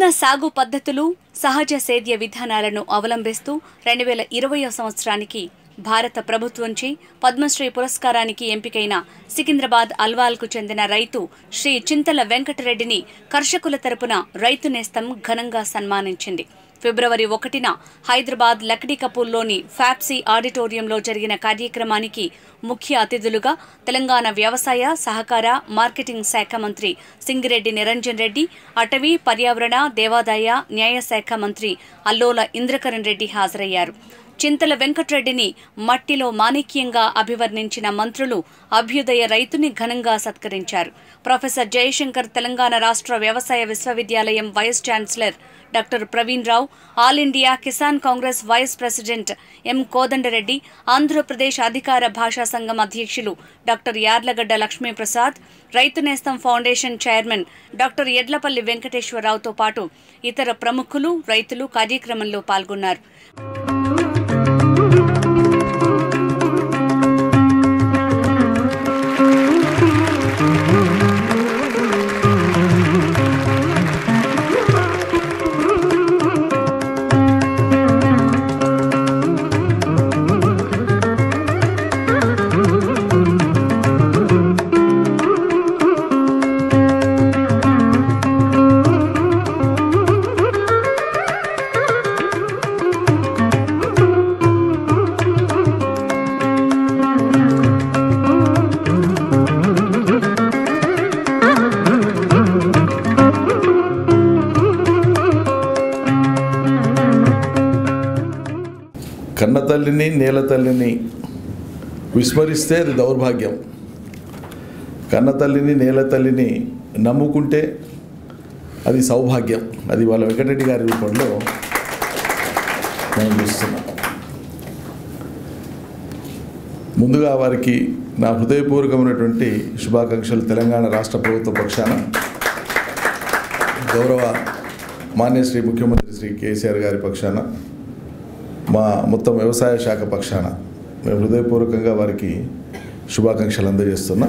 సాగు పద్ధతులు సహజ సేద్య విధానాలను అవలంబిస్తూ రెండు వేల ఇరవయో సంవత్సరానికి భారత ప్రభుత్వంచే పద్మశ్రీ పురస్కారానికి ఎంపికైన సికింద్రాబాద్ అల్వాల్కు చెందిన రైతు శ్రీ చింతల వెంకటరెడ్డిని కర్షకుల తరపున రైతు నేస్తం ఘనంగా సన్మానించింది ఫిబ్రవరి ఒకటిన హైదరాబాద్ లక్డీకపూల్లోని ఫ్యాప్సీ ఆడిటోరియంలో జరిగిన కార్యక్రమానికి ముఖ్య అతిథులుగా తెలంగాణ వ్యవసాయ సహకార మార్కెటింగ్ శాఖ మంత్రి సింగిరెడ్డి నిరంజన్ రెడ్డి అటవీ పర్యావరణ దేవాదాయ న్యాయశాఖ మంత్రి అల్లోల ఇంద్రకరణ్ రెడ్డి హాజరయ్యారు చింతల వెంకటరెడ్డిని మట్టిలో మాణిక్యంగా అభివర్ణించిన మంత్రులు అభ్యుదయ రైతుని ఘనంగా సత్కరించారు ప్రొఫెసర్ జయశంకర్ తెలంగాణ రాష్ట్ర వ్యవసాయ విశ్వవిద్యాలయం vice chancellor doctor Praveen Rao all India Kisan Congress vice president M Kodandareddy Andhra Pradesh అధికార భాషా సంఘం అధ్యక్షులు doctor Yarlagadda Lakshmi Prasad Rythu Nestham foundation chairman doctor Yedlapalli వెంకటేశ్వరరావుతో పాటు ఇతర ప్రముఖులు రైతులు కార్యక్రమంలో పాల్గొన్నారు కన్న తల్లిని నేల తల్లిని విస్మరిస్తే అది దౌర్భాగ్యం కన్న తల్లిని నేల తల్లిని నమ్ముకుంటే అది సౌభాగ్యం అది వాళ్ళ వెంకటరెడ్డి గారి రూపంలో మనం చూస్తున్నాం ముందుగా వారికి నా హృదయపూర్వకమైనటువంటి శుభాకాంక్షలు తెలంగాణ రాష్ట్ర ప్రభుత్వ పక్షాన గౌరవ మాన్యశ్రీ ముఖ్యమంత్రి శ్రీ కేసీఆర్ గారి పక్షాన మా మొత్తం వ్యవసాయ శాఖ పక్షాన మేము హృదయపూర్వకంగా వారికి శుభాకాంక్షలు అందజేస్తున్నా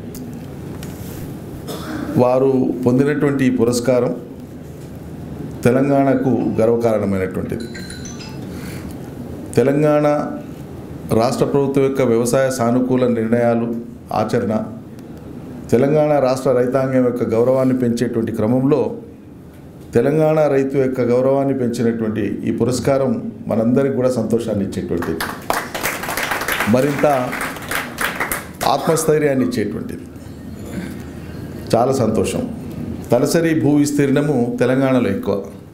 వారు పొందినటువంటి ఈ పురస్కారం తెలంగాణకు గర్వకారణమైనటువంటిది తెలంగాణ రాష్ట్ర ప్రభుత్వం యొక్క వ్యవసాయ సానుకూల నిర్ణయాలు ఆచరణ తెలంగాణ రాష్ట్ర రైతాంగం యొక్క గౌరవాన్ని పెంచేటువంటి క్రమంలో తెలంగాణ రైతు యొక్క గౌరవాన్ని పెంచినటువంటి ఈ పురస్కారం మనందరికి కూడా సంతోషాన్ని ఇచ్చేటువంటిది మరింత ఆత్మస్థైర్యాన్ని ఇచ్చేటువంటిది చాలా సంతోషం తలసరి భూ విస్తీర్ణము తెలంగాణలో ఎక్కువ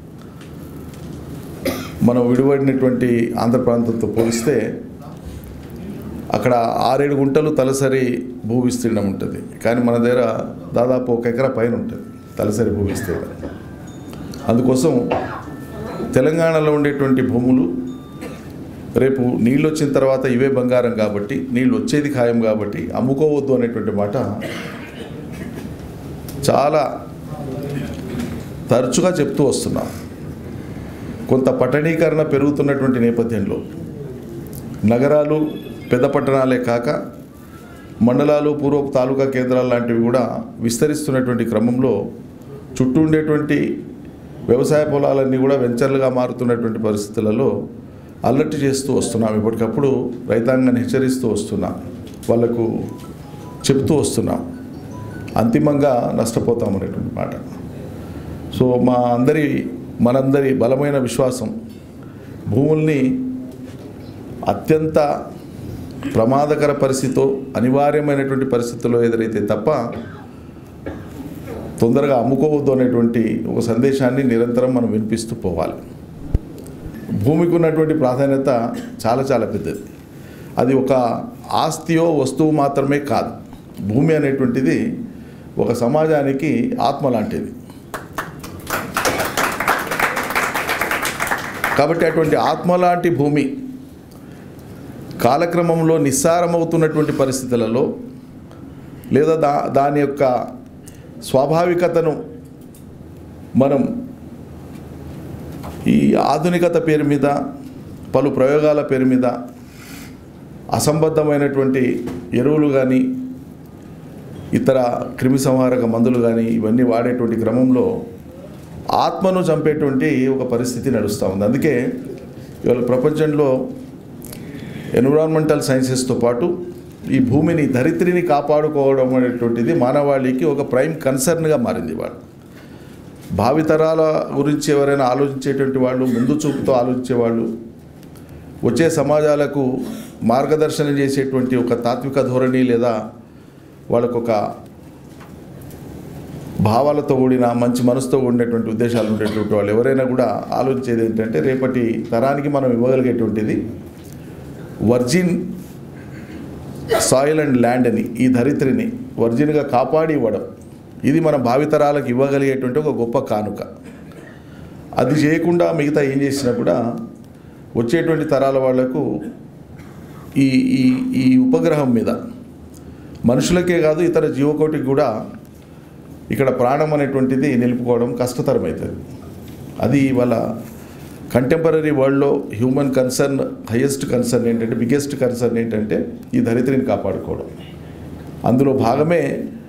మనం విడిపడినటువంటి ఆంధ్ర ప్రాంతంతో పోలిస్తే అక్కడ ఆరేడు గుంటలు తలసరి భూ విస్తీర్ణం ఉంటుంది కానీ మన దగ్గర దాదాపు ఒక ఎకరా పైన ఉంటుంది తలసరి భూ విస్తీర్ణం అందుకోసం తెలంగాణలో ఉండేటువంటి భూములు రేపు నీళ్ళు వచ్చిన తర్వాత ఇవే బంగారం కాబట్టి నీళ్ళు వచ్చేది ఖాయం కాబట్టి అమ్ముకోవద్దు అనేటువంటి మాట చాలా తరచుగా చెప్తూ వస్తున్నాం కొంత పట్టణీకరణ పెరుగుతున్నటువంటి నేపథ్యంలో నగరాలు పెద్ద పట్టణాలే కాక మండలాలు పూర్వపు తాలూకా కేంద్రాలు లాంటివి కూడా విస్తరిస్తున్నటువంటి క్రమంలో చుట్టూ ఉండేటువంటి వ్యవసాయ పొలాలన్నీ కూడా వెంచర్లుగా మారుతున్నటువంటి పరిస్థితులలో అలర్ట్ చేస్తూ వస్తున్నాం ఇప్పటికప్పుడు రైతాంగాన్ని హెచ్చరిస్తూ వస్తున్నాం వాళ్లకు చెప్తూ వస్తున్నాం అంతిమంగా నష్టపోతాం అనేటువంటి మాట సో మా అందరి మనందరి బలమైన విశ్వాసం భూముల్ని అత్యంత ప్రమాదకర పరిస్థితితో అనివార్యమైనటువంటి పరిస్థితుల్లో ఎదురైతే తప్ప తొందరగా అమ్ముకోవద్దు అనేటువంటి ఒక సందేశాన్ని నిరంతరం మనం వినిపిస్తూ పోవాలి భూమికి ఉన్నటువంటి ప్రాధాన్యత చాలా చాలా పెద్దది అది ఒక ఆస్తియో వస్తువు మాత్రమే కాదు భూమి అనేటువంటిది ఒక సమాజానికి ఆత్మ లాంటిది కాబట్టి అటువంటి ఆత్మ లాంటి భూమి కాలక్రమంలో నిస్సారమవుతున్నటువంటి పరిస్థితులలో లేదా దా దాని యొక్క స్వాభావికతను మనం ఈ ఆధునికత పేరు మీద పలు ప్రయోగాల పేరు మీద అసంబద్ధమైనటువంటి ఎరువులు కానీ ఇతర క్రిమి సంహారక మందులు కానీ ఇవన్నీ వాడేటువంటి క్రమంలో ఆత్మను చంపేటువంటి ఒక పరిస్థితి నడుస్తూ ఉంది అందుకే ఇవాళ ప్రపంచంలో ఎన్విరాన్మెంటల్ సైన్సెస్తో పాటు ఈ భూమిని ధరిత్రిని కాపాడుకోవడం అనేటువంటిది మానవాళికి ఒక ప్రైమ్ కన్సర్న్గా మారింది వాళ్ళు భావితరాల గురించి ఎవరైనా ఆలోచించేటువంటి వాళ్ళు ముందు చూపుతో ఆలోచించేవాళ్ళు వచ్చే సమాజాలకు మార్గదర్శనం చేసేటువంటి ఒక తాత్విక ధోరణి లేదా వాళ్ళకు ఒక భావాలతో కూడిన మంచి మనసుతో కూడినటువంటి ఉద్దేశాలు ఉండేటువంటి వాళ్ళు ఎవరైనా కూడా ఆలోచించేది ఏంటంటే రేపటి తరానికి మనం ఇవ్వగలిగేటువంటిది వర్జిన్ సాయిల్ అండ్ ల్యాండ్ అని ఈ ధరిత్రిని వర్జిన్గా కాపాడి ఇవ్వడం ఇది మన భావితరాలకు ఇవ్వగలిగేటువంటి ఒక గొప్ప కానుక అది చేయకుండా మిగతా ఏం చేసినా కూడా వచ్చేటువంటి తరాల వాళ్లకు ఈ ఈ ఈ ఉపగ్రహం మీద మనుషులకే కాదు ఇతర జీవకోటికి కూడా ఇక్కడ ప్రాణం అనేటువంటిది నిలుపుకోవడం కష్టతరమవుతుంది అది వాళ్ళ కంటెంపరీ వరల్డ్లో హ్యూమన్ కన్సర్న్ హయ్యెస్ట్ కన్సర్న్ ఏంటంటే బిగ్గెస్ట్ కన్సర్న్ ఏంటంటే ఈ ధరిత్రిని కాపాడుకోవడం అందులో భాగమే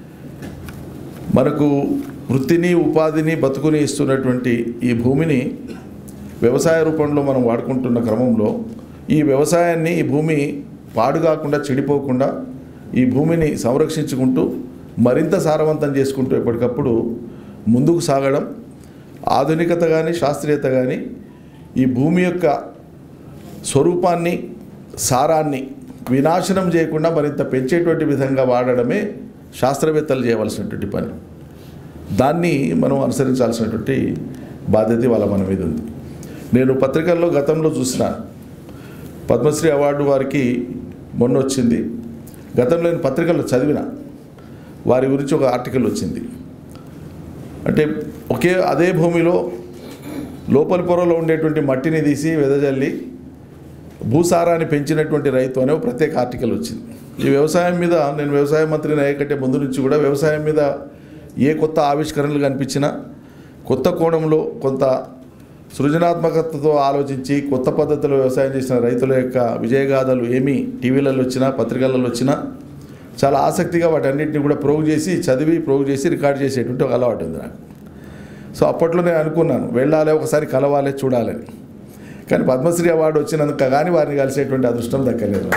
మనకు వృత్తిని ఉపాధిని బతుకుని ఇస్తున్నటువంటి ఈ భూమిని వ్యవసాయ రూపంలో మనం వాడుకుంటున్న క్రమంలో ఈ వ్యవసాయాన్ని ఈ భూమి పాడు కాకుండా చెడిపోకుండా ఈ భూమిని సంరక్షించుకుంటూ మరింత సారవంతం చేసుకుంటూ ఎప్పటికప్పుడు ముందుకు సాగడం ఆధునికత కానీ శాస్త్రీయత కానీ ఈ భూమి యొక్క స్వరూపాన్ని సారాన్ని వినాశనం చేయకుండా మరింత పెంచేటువంటి విధంగా వాడడమే శాస్త్రవేత్తలు చేయవలసినటువంటి పని దాన్ని మనం అనుసరించాల్సినటువంటి బాధ్యత వాళ్ళ మన మీద ఉంది నేను పత్రికల్లో గతంలో చూసిన పద్మశ్రీ అవార్డు వారికి మొన్న వచ్చింది గతంలో నేను పత్రికల్లో చదివిన వారి గురించి ఒక ఆర్టికల్ వచ్చింది అంటే ఒకే అదే భూమిలో లోపలి పొరలో ఉండేటువంటి మట్టిని తీసి వెదజల్లి భూసారాన్ని పెంచినటువంటి రైతు అనే ఒక ప్రత్యేక ఆర్టికల్ వచ్చింది ఈ వ్యవసాయం మీద నేను వ్యవసాయ మంత్రిని అయ్యేకంటే ముందు నుంచి కూడా వ్యవసాయం మీద ఏ కొత్త ఆవిష్కరణలు కనిపించినా కొత్త కోణంలో కొంత సృజనాత్మకతతో ఆలోచించి కొత్త పద్ధతిలో వ్యవసాయం చేసిన రైతుల యొక్క విజయగాథలు ఏమి టీవీలలో వచ్చినా పత్రికలలో వచ్చినా చాలా ఆసక్తిగా వాటన్నిటిని కూడా ప్రోగు చేసి చదివి ప్రోగు చేసి రికార్డ్ చేసేటువంటి ఒక అలవాటు ఉంది నాకు సో అప్పట్లో నేను అనుకున్నాను వెళ్ళాలి ఒకసారి కలవాలి చూడాలని కానీ పద్మశ్రీ అవార్డు వచ్చినందుకు కానీ వారిని కలిసేటువంటి అదృష్టం దక్కలేదు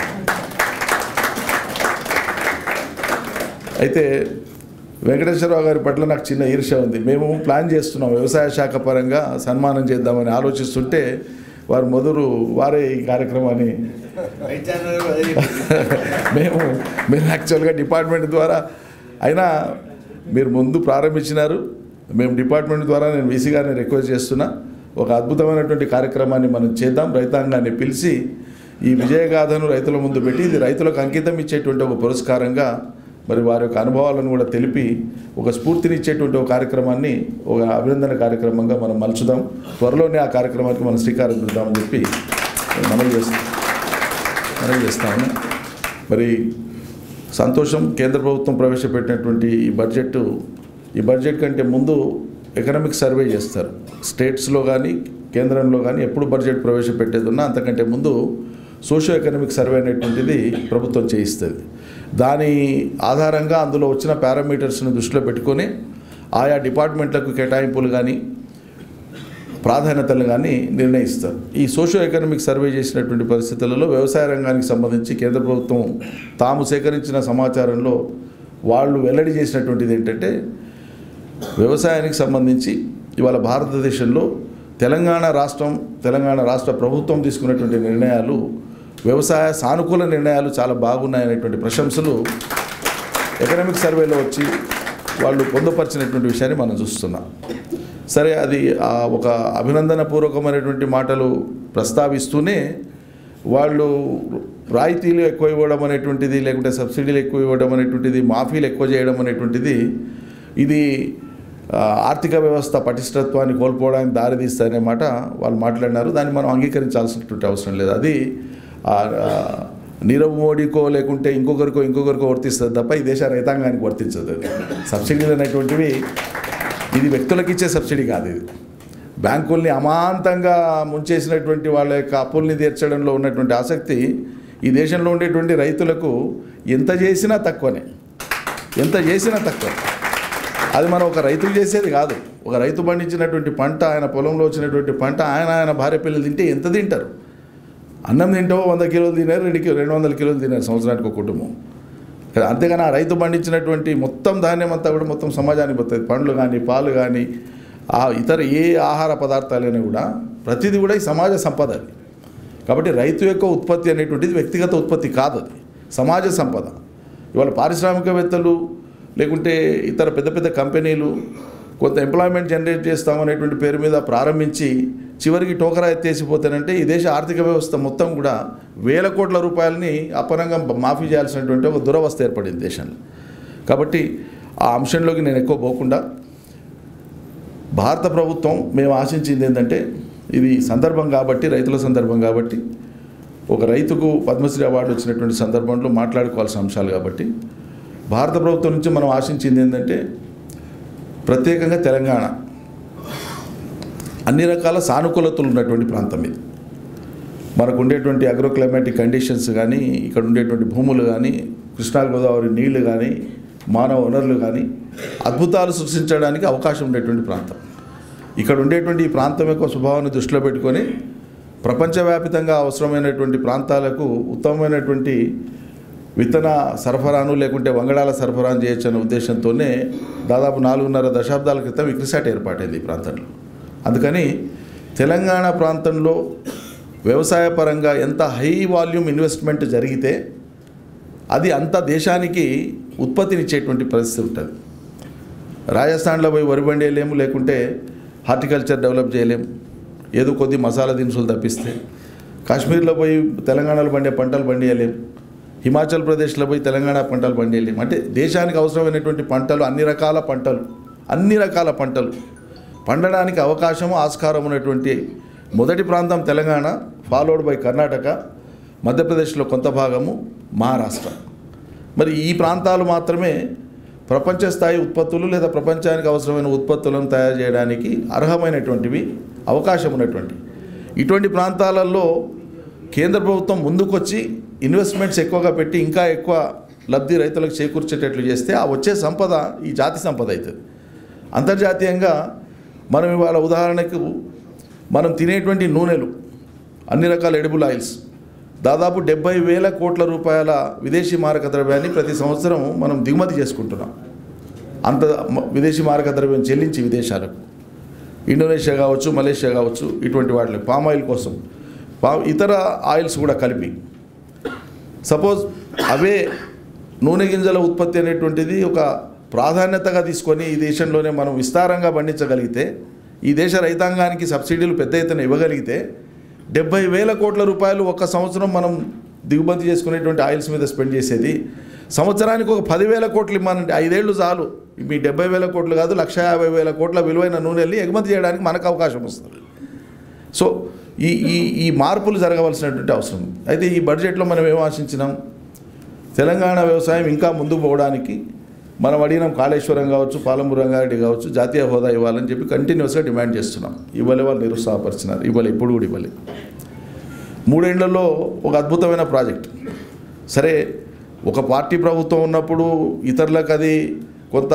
అయితే వెంకటేశ్వరరావు గారి పట్ల నాకు చిన్న ఈర్ష్య ఉంది మేము ప్లాన్ చేస్తున్నాం వ్యవసాయ శాఖ పరంగా సన్మానం చేద్దామని ఆలోచిస్తుంటే వారు మొదలు వారే ఈ కార్యక్రమాన్ని మేము మేము యాక్చువల్గా డిపార్ట్మెంట్ ద్వారా అయినా మీరు ముందు ప్రారంభించినారు మేము డిపార్ట్మెంట్ ద్వారా నేను వీసీ గారిని రిక్వెస్ట్ చేస్తున్నా ఒక అద్భుతమైనటువంటి కార్యక్రమాన్ని మనం చేద్దాం రైతాంగాన్ని పిలిచి ఈ విజయగాథను రైతుల ముందు పెట్టి ఇది రైతులకు అంకితం ఇచ్చేటువంటి ఒక పురస్కారంగా మరి వారి యొక్క అనుభవాలను కూడా తెలిపి ఒక స్ఫూర్తినిచ్చేటువంటి ఒక కార్యక్రమాన్ని ఒక అభినందన కార్యక్రమంగా మనం మలుచుదాం త్వరలోనే ఆ కార్యక్రమానికి మనం శ్రీకారం చుడదామని చెప్పి మనవి చేస్తాం మనవి చేస్తాము మరి సంతోషం కేంద్ర ప్రభుత్వం ప్రవేశపెట్టినటువంటి ఈ బడ్జెట్ ఈ బడ్జెట్ కంటే ముందు ఎకనామిక్ సర్వే చేస్తారు స్టేట్స్లో కానీ కేంద్రంలో కానీ ఎప్పుడు బడ్జెట్ ప్రవేశపెట్టేది ఉన్నా అంతకంటే ముందు సోషియో ఎకనామిక్ సర్వే అనేటువంటిది ప్రభుత్వం చేయిస్తుంది దాని ఆధారంగా అందులో వచ్చిన పారామీటర్స్ని దృష్టిలో పెట్టుకొని ఆయా డిపార్ట్మెంట్లకు కేటాయింపులు కానీ ప్రాధాన్యతలు కానీ నిర్ణయిస్తారు ఈ సోషో ఎకనామిక్ సర్వే చేసినటువంటి పరిస్థితులలో వ్యవసాయ రంగానికి సంబంధించి కేంద్ర ప్రభుత్వం తాము సేకరించిన సమాచారంలో వాళ్ళు వెల్లడి చేసినటువంటిది ఏంటంటే వ్యవసాయానికి సంబంధించి ఇవాళ భారతదేశంలో తెలంగాణ రాష్ట్రం తెలంగాణ రాష్ట్ర ప్రభుత్వం తీసుకున్నటువంటి నిర్ణయాలు వ్యవసాయ సానుకూల నిర్ణయాలు చాలా బాగున్నాయనేటువంటి ప్రశంసలు ఎకనామిక్ సర్వేలో వచ్చి వాళ్ళు పొందుపరిచినటువంటి విషయాన్ని మనం చూస్తున్నాం సరే అది ఆ ఒక అభినందన పూర్వకమైనటువంటి మాటలు ప్రస్తావిస్తూనే వాళ్ళు రాయితీలు ఎక్కువ ఇవ్వడం అనేటువంటిది లేకుంటే సబ్సిడీలు ఎక్కువ ఇవ్వడం అనేటువంటిది మాఫీలు ఎక్కువ చేయడం అనేటువంటిది ఇది ఆ, ఆర్థిక వ్యవస్థ పటిష్టత్వాన్ని కోల్పోవడానికి దారితీస్తాయనే మాట వాళ్ళు మాట్లాడినారు దాన్ని మనం అంగీకరించాల్సినటువంటి అవసరం లేదు అది ఆ, ఆ, నీరవ్ మోడీకో లేకుంటే ఇంకొకరికో ఇంకొకరికో వర్తిస్తుంది తప్ప ఈ దేశ రైతాంగానికి వర్తించదు అది సబ్సిడీలు అనేటువంటివి ఇది వ్యక్తులకు ఇచ్చే సబ్సిడీ కాదు ఇది బ్యాంకుల్ని అమాంతంగా ముంచేసినటువంటి వాళ్ళ యొక్క అప్పుల్ని తీర్చడంలో ఉన్నటువంటి ఆసక్తి ఈ దేశంలో ఉండేటువంటి రైతులకు ఎంత చేసినా తక్కువనే ఎంత చేసినా తక్కువ అది మనం ఒక రైతులు చేసేది కాదు ఒక రైతు పండించినటువంటి పంట ఆయన పొలంలో వచ్చినటువంటి పంట ఆయన ఆయన భార్య పిల్లలు తింటే ఎంత తింటారు అన్నం తింటావో వంద కిలోలు తినారు రెండు కిలో రెండు వందల కిలోలు తినారు సంవత్సరానికి ఒక కుటుంబం కదా, అంతేగాని ఆ రైతు పండించినటువంటి మొత్తం ధాన్యం అంతా కూడా మొత్తం సమాజానికి పోతుంది పండ్లు కానీ పాలు కానీ ఆ ఇతర ఏ ఆహార పదార్థాలైనా కూడా ప్రతిదీ కూడా ఈ సమాజ సంపద అది కాబట్టి రైతు యొక్క ఉత్పత్తి అనేటువంటిది వ్యక్తిగత ఉత్పత్తి కాదు అది సమాజ సంపద ఇవాళ పారిశ్రామికవేత్తలు లేకుంటే ఇతర పెద్ద పెద్ద కంపెనీలు కొంత ఎంప్లాయ్మెంట్ జనరేట్ చేస్తామనేటువంటి పేరు మీద ప్రారంభించి చివరికి టోకరా ఎత్తేసిపోతానంటే ఈ దేశ ఆర్థిక వ్యవస్థ మొత్తం కూడా వేల కోట్ల రూపాయలని అపరంగా మాఫీ చేయాల్సినటువంటి ఒక దురవస్థ ఏర్పడింది దేశంలో కాబట్టి ఆ అంశంలోకి నేను ఎక్కువ పోకుండా భారత ప్రభుత్వం మేము ఆశించింది ఏంటంటే ఇది సందర్భం కాబట్టి రైతుల సందర్భం కాబట్టి ఒక రైతుకు పద్మశ్రీ అవార్డు వచ్చినటువంటి సందర్భంలో మాట్లాడుకోవాల్సిన అంశాలు కాబట్టి భారత ప్రభుత్వం నుంచి మనం ఆశించింది ఏంటంటే ప్రత్యేకంగా తెలంగాణ అన్ని రకాల సానుకూలతలు ఉన్నటువంటి ప్రాంతం ఇది మనకు ఉండేటువంటి అగ్రో క్లైమాటిక్ కండిషన్స్ కానీ ఇక్కడ ఉండేటువంటి భూములు కానీ కృష్ణా గోదావరి నీళ్లు కానీ మానవ వనరులు కానీ అద్భుతాలు సృష్టించడానికి అవకాశం ఉండేటువంటి ప్రాంతం ఇక్కడ ఉండేటువంటి ఈ ప్రాంతం యొక్క స్వభావాన్ని దృష్టిలో పెట్టుకొని ప్రపంచవ్యాపితంగా అవసరమైనటువంటి ప్రాంతాలకు ఉత్తమమైనటువంటి విత్తన సరఫరాను లేకుంటే వంగడాల సరఫరాను చేయొచ్చు అనే ఉద్దేశంతోనే దాదాపు నాలుగున్నర దశాబ్దాల క్రితం విక్రిసాట్ ఏర్పాటైంది ఈ ప్రాంతంలో అందుకని తెలంగాణ ప్రాంతంలో వ్యవసాయ పరంగా ఎంత హై వాల్యూమ్ ఇన్వెస్ట్మెంట్ జరిగితే అది అంత దేశానికి ఉత్పత్తినిచ్చేటువంటి పరిస్థితి ఉంటుంది రాజస్థాన్లో పోయి వరి పండియలేము లేకుంటే హార్టికల్చర్ డెవలప్ చేయలేము ఏదో కొద్ది మసాలా దినుసులు తప్పిస్తే కాశ్మీర్లో పోయి తెలంగాణలో పండే పంటలు పండియలేము హిమాచల్ ప్రదేశ్లో పోయి తెలంగాణ పంటలు పండియలేము అంటే దేశానికి అవసరమైనటువంటి పంటలు అన్ని రకాల పంటలు అన్ని రకాల పంటలు పండడానికి అవకాశము ఆస్కారం ఉన్నటువంటి మొదటి ప్రాంతం తెలంగాణ ఫాలోడ్ బై కర్ణాటక మధ్యప్రదేశ్లో కొంత భాగము మహారాష్ట్ర మరి ఈ ప్రాంతాలు మాత్రమే ప్రపంచ స్థాయి ఉత్పత్తులు లేదా ప్రపంచానికి అవసరమైన ఉత్పత్తులను తయారు చేయడానికి అర్హమైనటువంటివి అవకాశం ఉన్నటువంటి ఇటువంటి ప్రాంతాలలో కేంద్ర ప్రభుత్వం ముందుకొచ్చి ఇన్వెస్ట్మెంట్స్ ఎక్కువగా పెట్టి ఇంకా ఎక్కువ లబ్ధి రైతులకు చేకూర్చేటట్లు చేస్తే ఆ వచ్చే సంపద ఈ జాతి సంపద అవుతుంది అంతర్జాతీయంగా మనం ఇవాళ ఉదాహరణకు మనం తినేటువంటి నూనెలు అన్ని రకాల ఎడిబుల్ ఆయిల్స్ దాదాపు డెబ్బై వేల కోట్ల రూపాయల విదేశీ మారక ద్రవ్యాన్ని ప్రతి సంవత్సరం మనం దిగుమతి చేసుకుంటున్నాం అంత మ- విదేశీ మారక ద్రవ్యం చెల్లించి విదేశాలకు ఇండోనేషియా కావచ్చు మలేషియా కావచ్చు ఇటువంటి వాటిని పామ్ ఆయిల్ కోసం పా ఇతర ఆయిల్స్ కూడా కలిపి సపోజ్ అవే నూనె గింజల ఉత్పత్తి అనేటువంటిది ఒక ప్రాధాన్యతగా తీసుకొని ఈ దేశంలోనే మనం విస్తారంగా పండించగలిగితే ఈ దేశ రైతాంగానికి సబ్సిడీలు పెద్ద ఎత్తున ఇవ్వగలిగితే డెబ్బై వేల కోట్ల రూపాయలు ఒక సంవత్సరం మనం దిగుమతి చేసుకునేటువంటి ఆయిల్స్ మీద స్పెండ్ చేసేది సంవత్సరానికి ఒక పదివేల కోట్లు ఇవ్వనంటే ఐదేళ్లు చాలు మీ డెబ్బై వేల కోట్లు కాదు లక్ష యాభై వేల కోట్ల విలువైన నూనెల్ని ఎగుమతి చేయడానికి మనకు అవకాశం వస్తుంది సో ఈ ఈ ఈ మార్పులు జరగవలసినటువంటి అవసరం ఉంది. అయితే ఈ బడ్జెట్లో మనం ఏం ఆశించినాం తెలంగాణ వ్యవసాయం ఇంకా ముందుకు పోవడానికి మనం అడిగినాం కాళేశ్వరం కావచ్చు పాలమూరు రంగారెడ్డి కావచ్చు జాతీయ హోదా ఇవ్వాలని చెప్పి కంటిన్యూస్గా డిమాండ్ చేస్తున్నాం ఇవ్వలే వాళ్ళు నిరుత్సాహపరిచినారు ఇవ్వలే ఇప్పుడు కూడా ఇవ్వలే మూడేళ్లలో ఒక అద్భుతమైన ప్రాజెక్ట్ సరే ఒక పార్టీ ప్రభుత్వం ఉన్నప్పుడు ఇతరులకు అది కొంత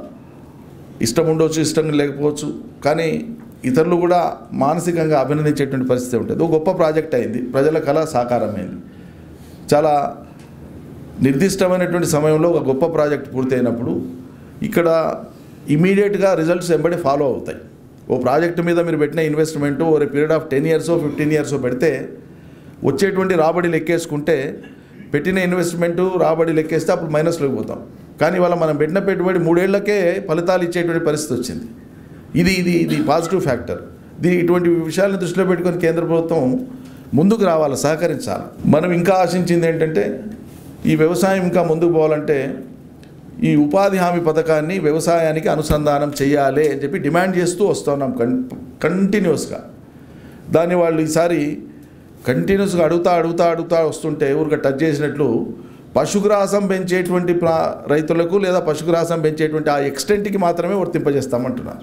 ఇష్టం ఉండవచ్చు ఇష్టం లేకపోవచ్చు కానీ ఇతరులు కూడా మానసికంగా అభినందించేటువంటి పరిస్థితి ఉంటుంది ఒక గొప్ప ప్రాజెక్ట్ అయింది ప్రజల కళ సాకారమైంది చాలా నిర్దిష్టమైనటువంటి సమయంలో ఒక గొప్ప ప్రాజెక్ట్ పూర్తయినప్పుడు ఇక్కడ ఇమీడియట్గా రిజల్ట్స్ వెంబడి ఫాలో అవుతాయి ఓ ప్రాజెక్ట్ మీద మీరు పెట్టిన ఇన్వెస్ట్మెంట్ ఓ period of ten years fifteen years పెడితే వచ్చేటువంటి రాబడి లెక్కేసుకుంటే పెట్టిన ఇన్వెస్ట్మెంట్ రాబడి లెక్కేస్తే అప్పుడు మైనస్లోకి పోతాం కానీ ఇవాళ మనం పెట్టిన పెట్టుబడి మూడేళ్లకే ఫలితాలు ఇచ్చేటువంటి పరిస్థితి వచ్చింది ఇది ఇది ఇది పాజిటివ్ ఫ్యాక్టర్ దీని ఇటువంటి విషయాలను దృష్టిలో పెట్టుకొని కేంద్ర ప్రభుత్వం ముందుకు రావాలి సహకరించాలి మనం ఇంకా ఆశించింది ఏంటంటే ఈ వ్యవసాయం ఇంకా ముందుకు పోవాలంటే ఈ ఉపాధి హామీ పథకాన్ని వ్యవసాయానికి అనుసంధానం చేయాలి అని చెప్పి డిమాండ్ చేస్తూ వస్తున్నాం కన్ కంటిన్యూస్గా దాన్ని వాళ్ళు ఈసారి కంటిన్యూస్గా అడుగుతా అడుగుతా అడుగుతా వస్తుంటే ఊరిక టచ్ చేసినట్లు పశుగ్రాసం పెంచేటువంటి ప్రా రైతులకు లేదా పశుగ్రాసం పెంచేటువంటి ఆ ఎక్స్టెంట్కి మాత్రమే వర్తింపజేస్తామంటున్నారు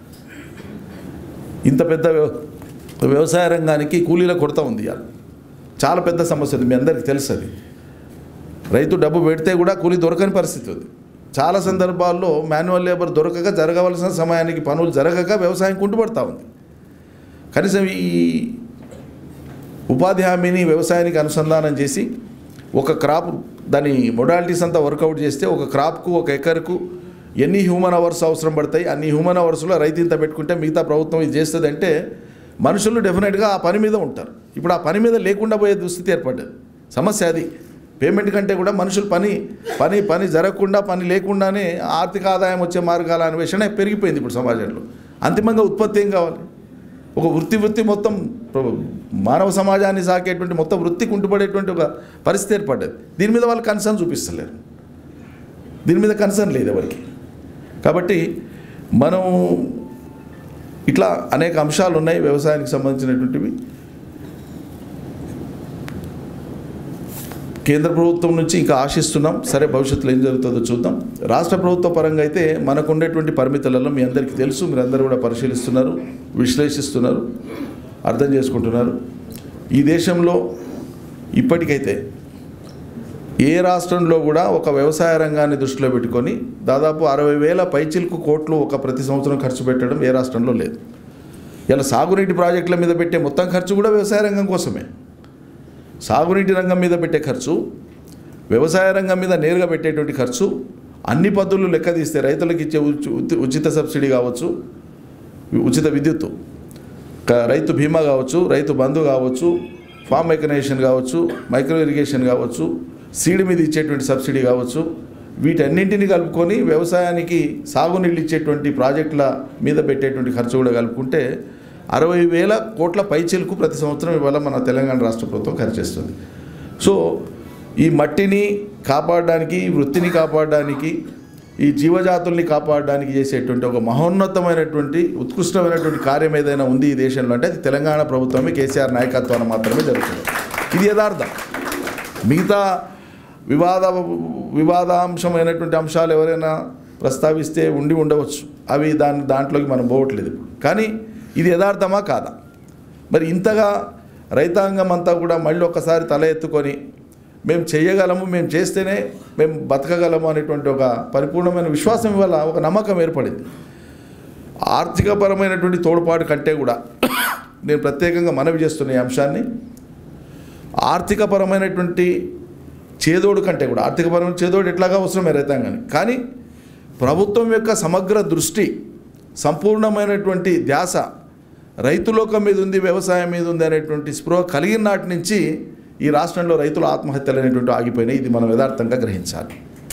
ఇంత పెద్ద వ్యవ- వ్యవసాయ రంగానికి కూలీల కొరత ఉంది ఇవాళ చాలా పెద్ద సమస్య ఉంది మీ అందరికీ తెలుసు అది రైతు డబ్బు పెడితే కూడా కూలీ దొరకని పరిస్థితి ఉంది చాలా సందర్భాల్లో మాన్యువల్ లేబర్ దొరకక జరగవలసిన సమయానికి పనులు జరగక వ్యవసాయం కుంటుపడతా ఉంది కనీసం ఈ ఉపాధి హామీని వ్యవసాయానికి అనుసంధానం చేసి ఒక క్రాప్ దాని మొడాలిటీస్ అంతా వర్కౌట్ చేస్తే ఒక క్రాప్కు ఒక ఎకర్కు ఎన్ని హ్యూమన్ అవర్స్ అవసరం పడతాయి అన్ని హ్యూమన్ అవర్స్లో రైతు ఇంత పెట్టుకుంటే మిగతా ప్రభుత్వం ఇది చేస్తుంది అంటే మనుషులు డెఫినెట్గా ఆ పని మీద ఉంటారు ఇప్పుడు ఆ పని మీద లేకుండా పోయే దుస్థితి ఏర్పడ్డది సమస్య అది పేమెంట్ కంటే కూడా మనుషులు పని పని పని జరగకుండా పని లేకుండానే ఆర్థిక ఆదాయం వచ్చే మార్గాల అన్వేషణ పెరిగిపోయింది ఇప్పుడు సమాజంలో అంతిమంగా ఉత్పత్తి ఏం కావాలి ఒక వృత్తి వృత్తి మొత్తం ప్ర- మానవ సమాజాన్ని సాకేటువంటి మొత్తం వృత్తి కుంటుపడేటువంటి ఒక పరిస్థితి ఏర్పడ్డది దీని మీద వాళ్ళు కన్సర్న్ చూపిస్తలేరు దీని మీద కన్సర్న్ లేదు ఎవరికి కాబట్టి మనం ఇట్లా అనేక అంశాలు ఉన్నాయి వ్యవసాయానికి సంబంధించినటువంటివి కేంద్ర ప్రభుత్వం నుంచి ఇంకా ఆశిస్తున్నాం సరే భవిష్యత్తులో ఏం జరుగుతుందో చూద్దాం రాష్ట్ర ప్రభుత్వ పరంగా అయితే మనకు ఉండేటువంటి పరిమితులలో మీ అందరికీ తెలుసు మీరు అందరూ కూడా పరిశీలిస్తున్నారు విశ్లేషిస్తున్నారు అర్థం చేసుకుంటున్నారు ఈ దేశంలో ఇప్పటికైతే ఏ రాష్ట్రంలో కూడా ఒక వ్యవసాయ రంగాన్ని దృష్టిలో పెట్టుకొని దాదాపు అరవై వేల పైచిలకు కోట్లు ఒక ప్రతి సంవత్సరం ఖర్చు పెట్టడం ఏ రాష్ట్రంలో లేదు ఇలా సాగునీటి ప్రాజెక్టుల మీద పెట్టే మొత్తం ఖర్చు కూడా వ్యవసాయ రంగం కోసమే సాగునీటి రంగం మీద పెట్టే ఖర్చు వ్యవసాయ రంగం మీద నేరుగా పెట్టేటువంటి ఖర్చు అన్ని పద్ధతులు లెక్క తీస్తే రైతులకు ఇచ్చే ఉచి- ఉచి- ఉచిత సబ్సిడీ కావచ్చు ఉచిత విద్యుత్తు క- రైతు బీమా కావచ్చు రైతు బంధు కావచ్చు ఫామ్ మెకనైజేషన్ కావచ్చు మైక్రో ఇరిగేషన్ కావచ్చు సీడ్ మీద ఇచ్చేటువంటి సబ్సిడీ కావచ్చు వీటన్నింటిని కలుపుకొని వ్యవసాయానికి సాగునీళ్ళు ఇచ్చేటువంటి ప్రాజెక్టుల మీద పెట్టేటువంటి ఖర్చు కూడా కలుపుకుంటే అరవై వేల కోట్ల పైచీలకు ప్రతి సంవత్సరం ఇవాళ మన తెలంగాణ రాష్ట్ర ప్రభుత్వం ఖర్చు చేస్తుంది సో ఈ మట్టిని కాపాడడానికి ఈ వృత్తిని కాపాడడానికి ఈ జీవజాతుల్ని కాపాడడానికి చేసేటువంటి ఒక మహోన్నతమైనటువంటి ఉత్కృష్టమైనటువంటి కార్యం ఏదైనా ఉంది ఈ దేశంలో అంటే అది తెలంగాణ ప్రభుత్వమే కేసీఆర్ నాయకత్వాన మాత్రమే జరుగుతుంది ఇది యథార్థం మిగతా వివాద వివాదాంశమైనటువంటి అంశాలు ఎవరైనా ప్రస్తావిస్తే ఉండి ఉండవచ్చు అవి దాని దాంట్లోకి మనం పోవట్లేదు ఇప్పుడు కానీ ఇది యథార్థమా కాదా మరి ఇంతగా రైతాంగం అంతా కూడా మళ్ళీ ఒకసారి తల ఎత్తుకొని మేము చేయగలము మేము చేస్తేనే మేము బతకగలము అనేటువంటి ఒక పరిపూర్ణమైన విశ్వాసం వల్ల ఒక నమ్మకం ఏర్పడింది ఆర్థికపరమైనటువంటి తోడ్పాటు కంటే కూడా నేను ప్రత్యేకంగా మనవి చేస్తున్న ఈ అంశాన్ని ఆర్థికపరమైనటువంటి చేదోడు కంటే కూడా ఆర్థికపరమైన చేదోడు ఎట్లాగా అవసరమే రైతాంగాన్ని కానీ ప్రభుత్వం యొక్క సమగ్ర దృష్టి సంపూర్ణమైనటువంటి ధ్యాస రైతులోకం మీద ఉంది వ్యవసాయం మీద ఉంది అనేటువంటి స్పృహ కలిగిన నాటి నుంచి ఈ రాష్ట్రంలో రైతుల ఆత్మహత్యలు అనేటువంటి ఆగిపోయినాయి ఇది మనం యథార్థంగా గ్రహించాలి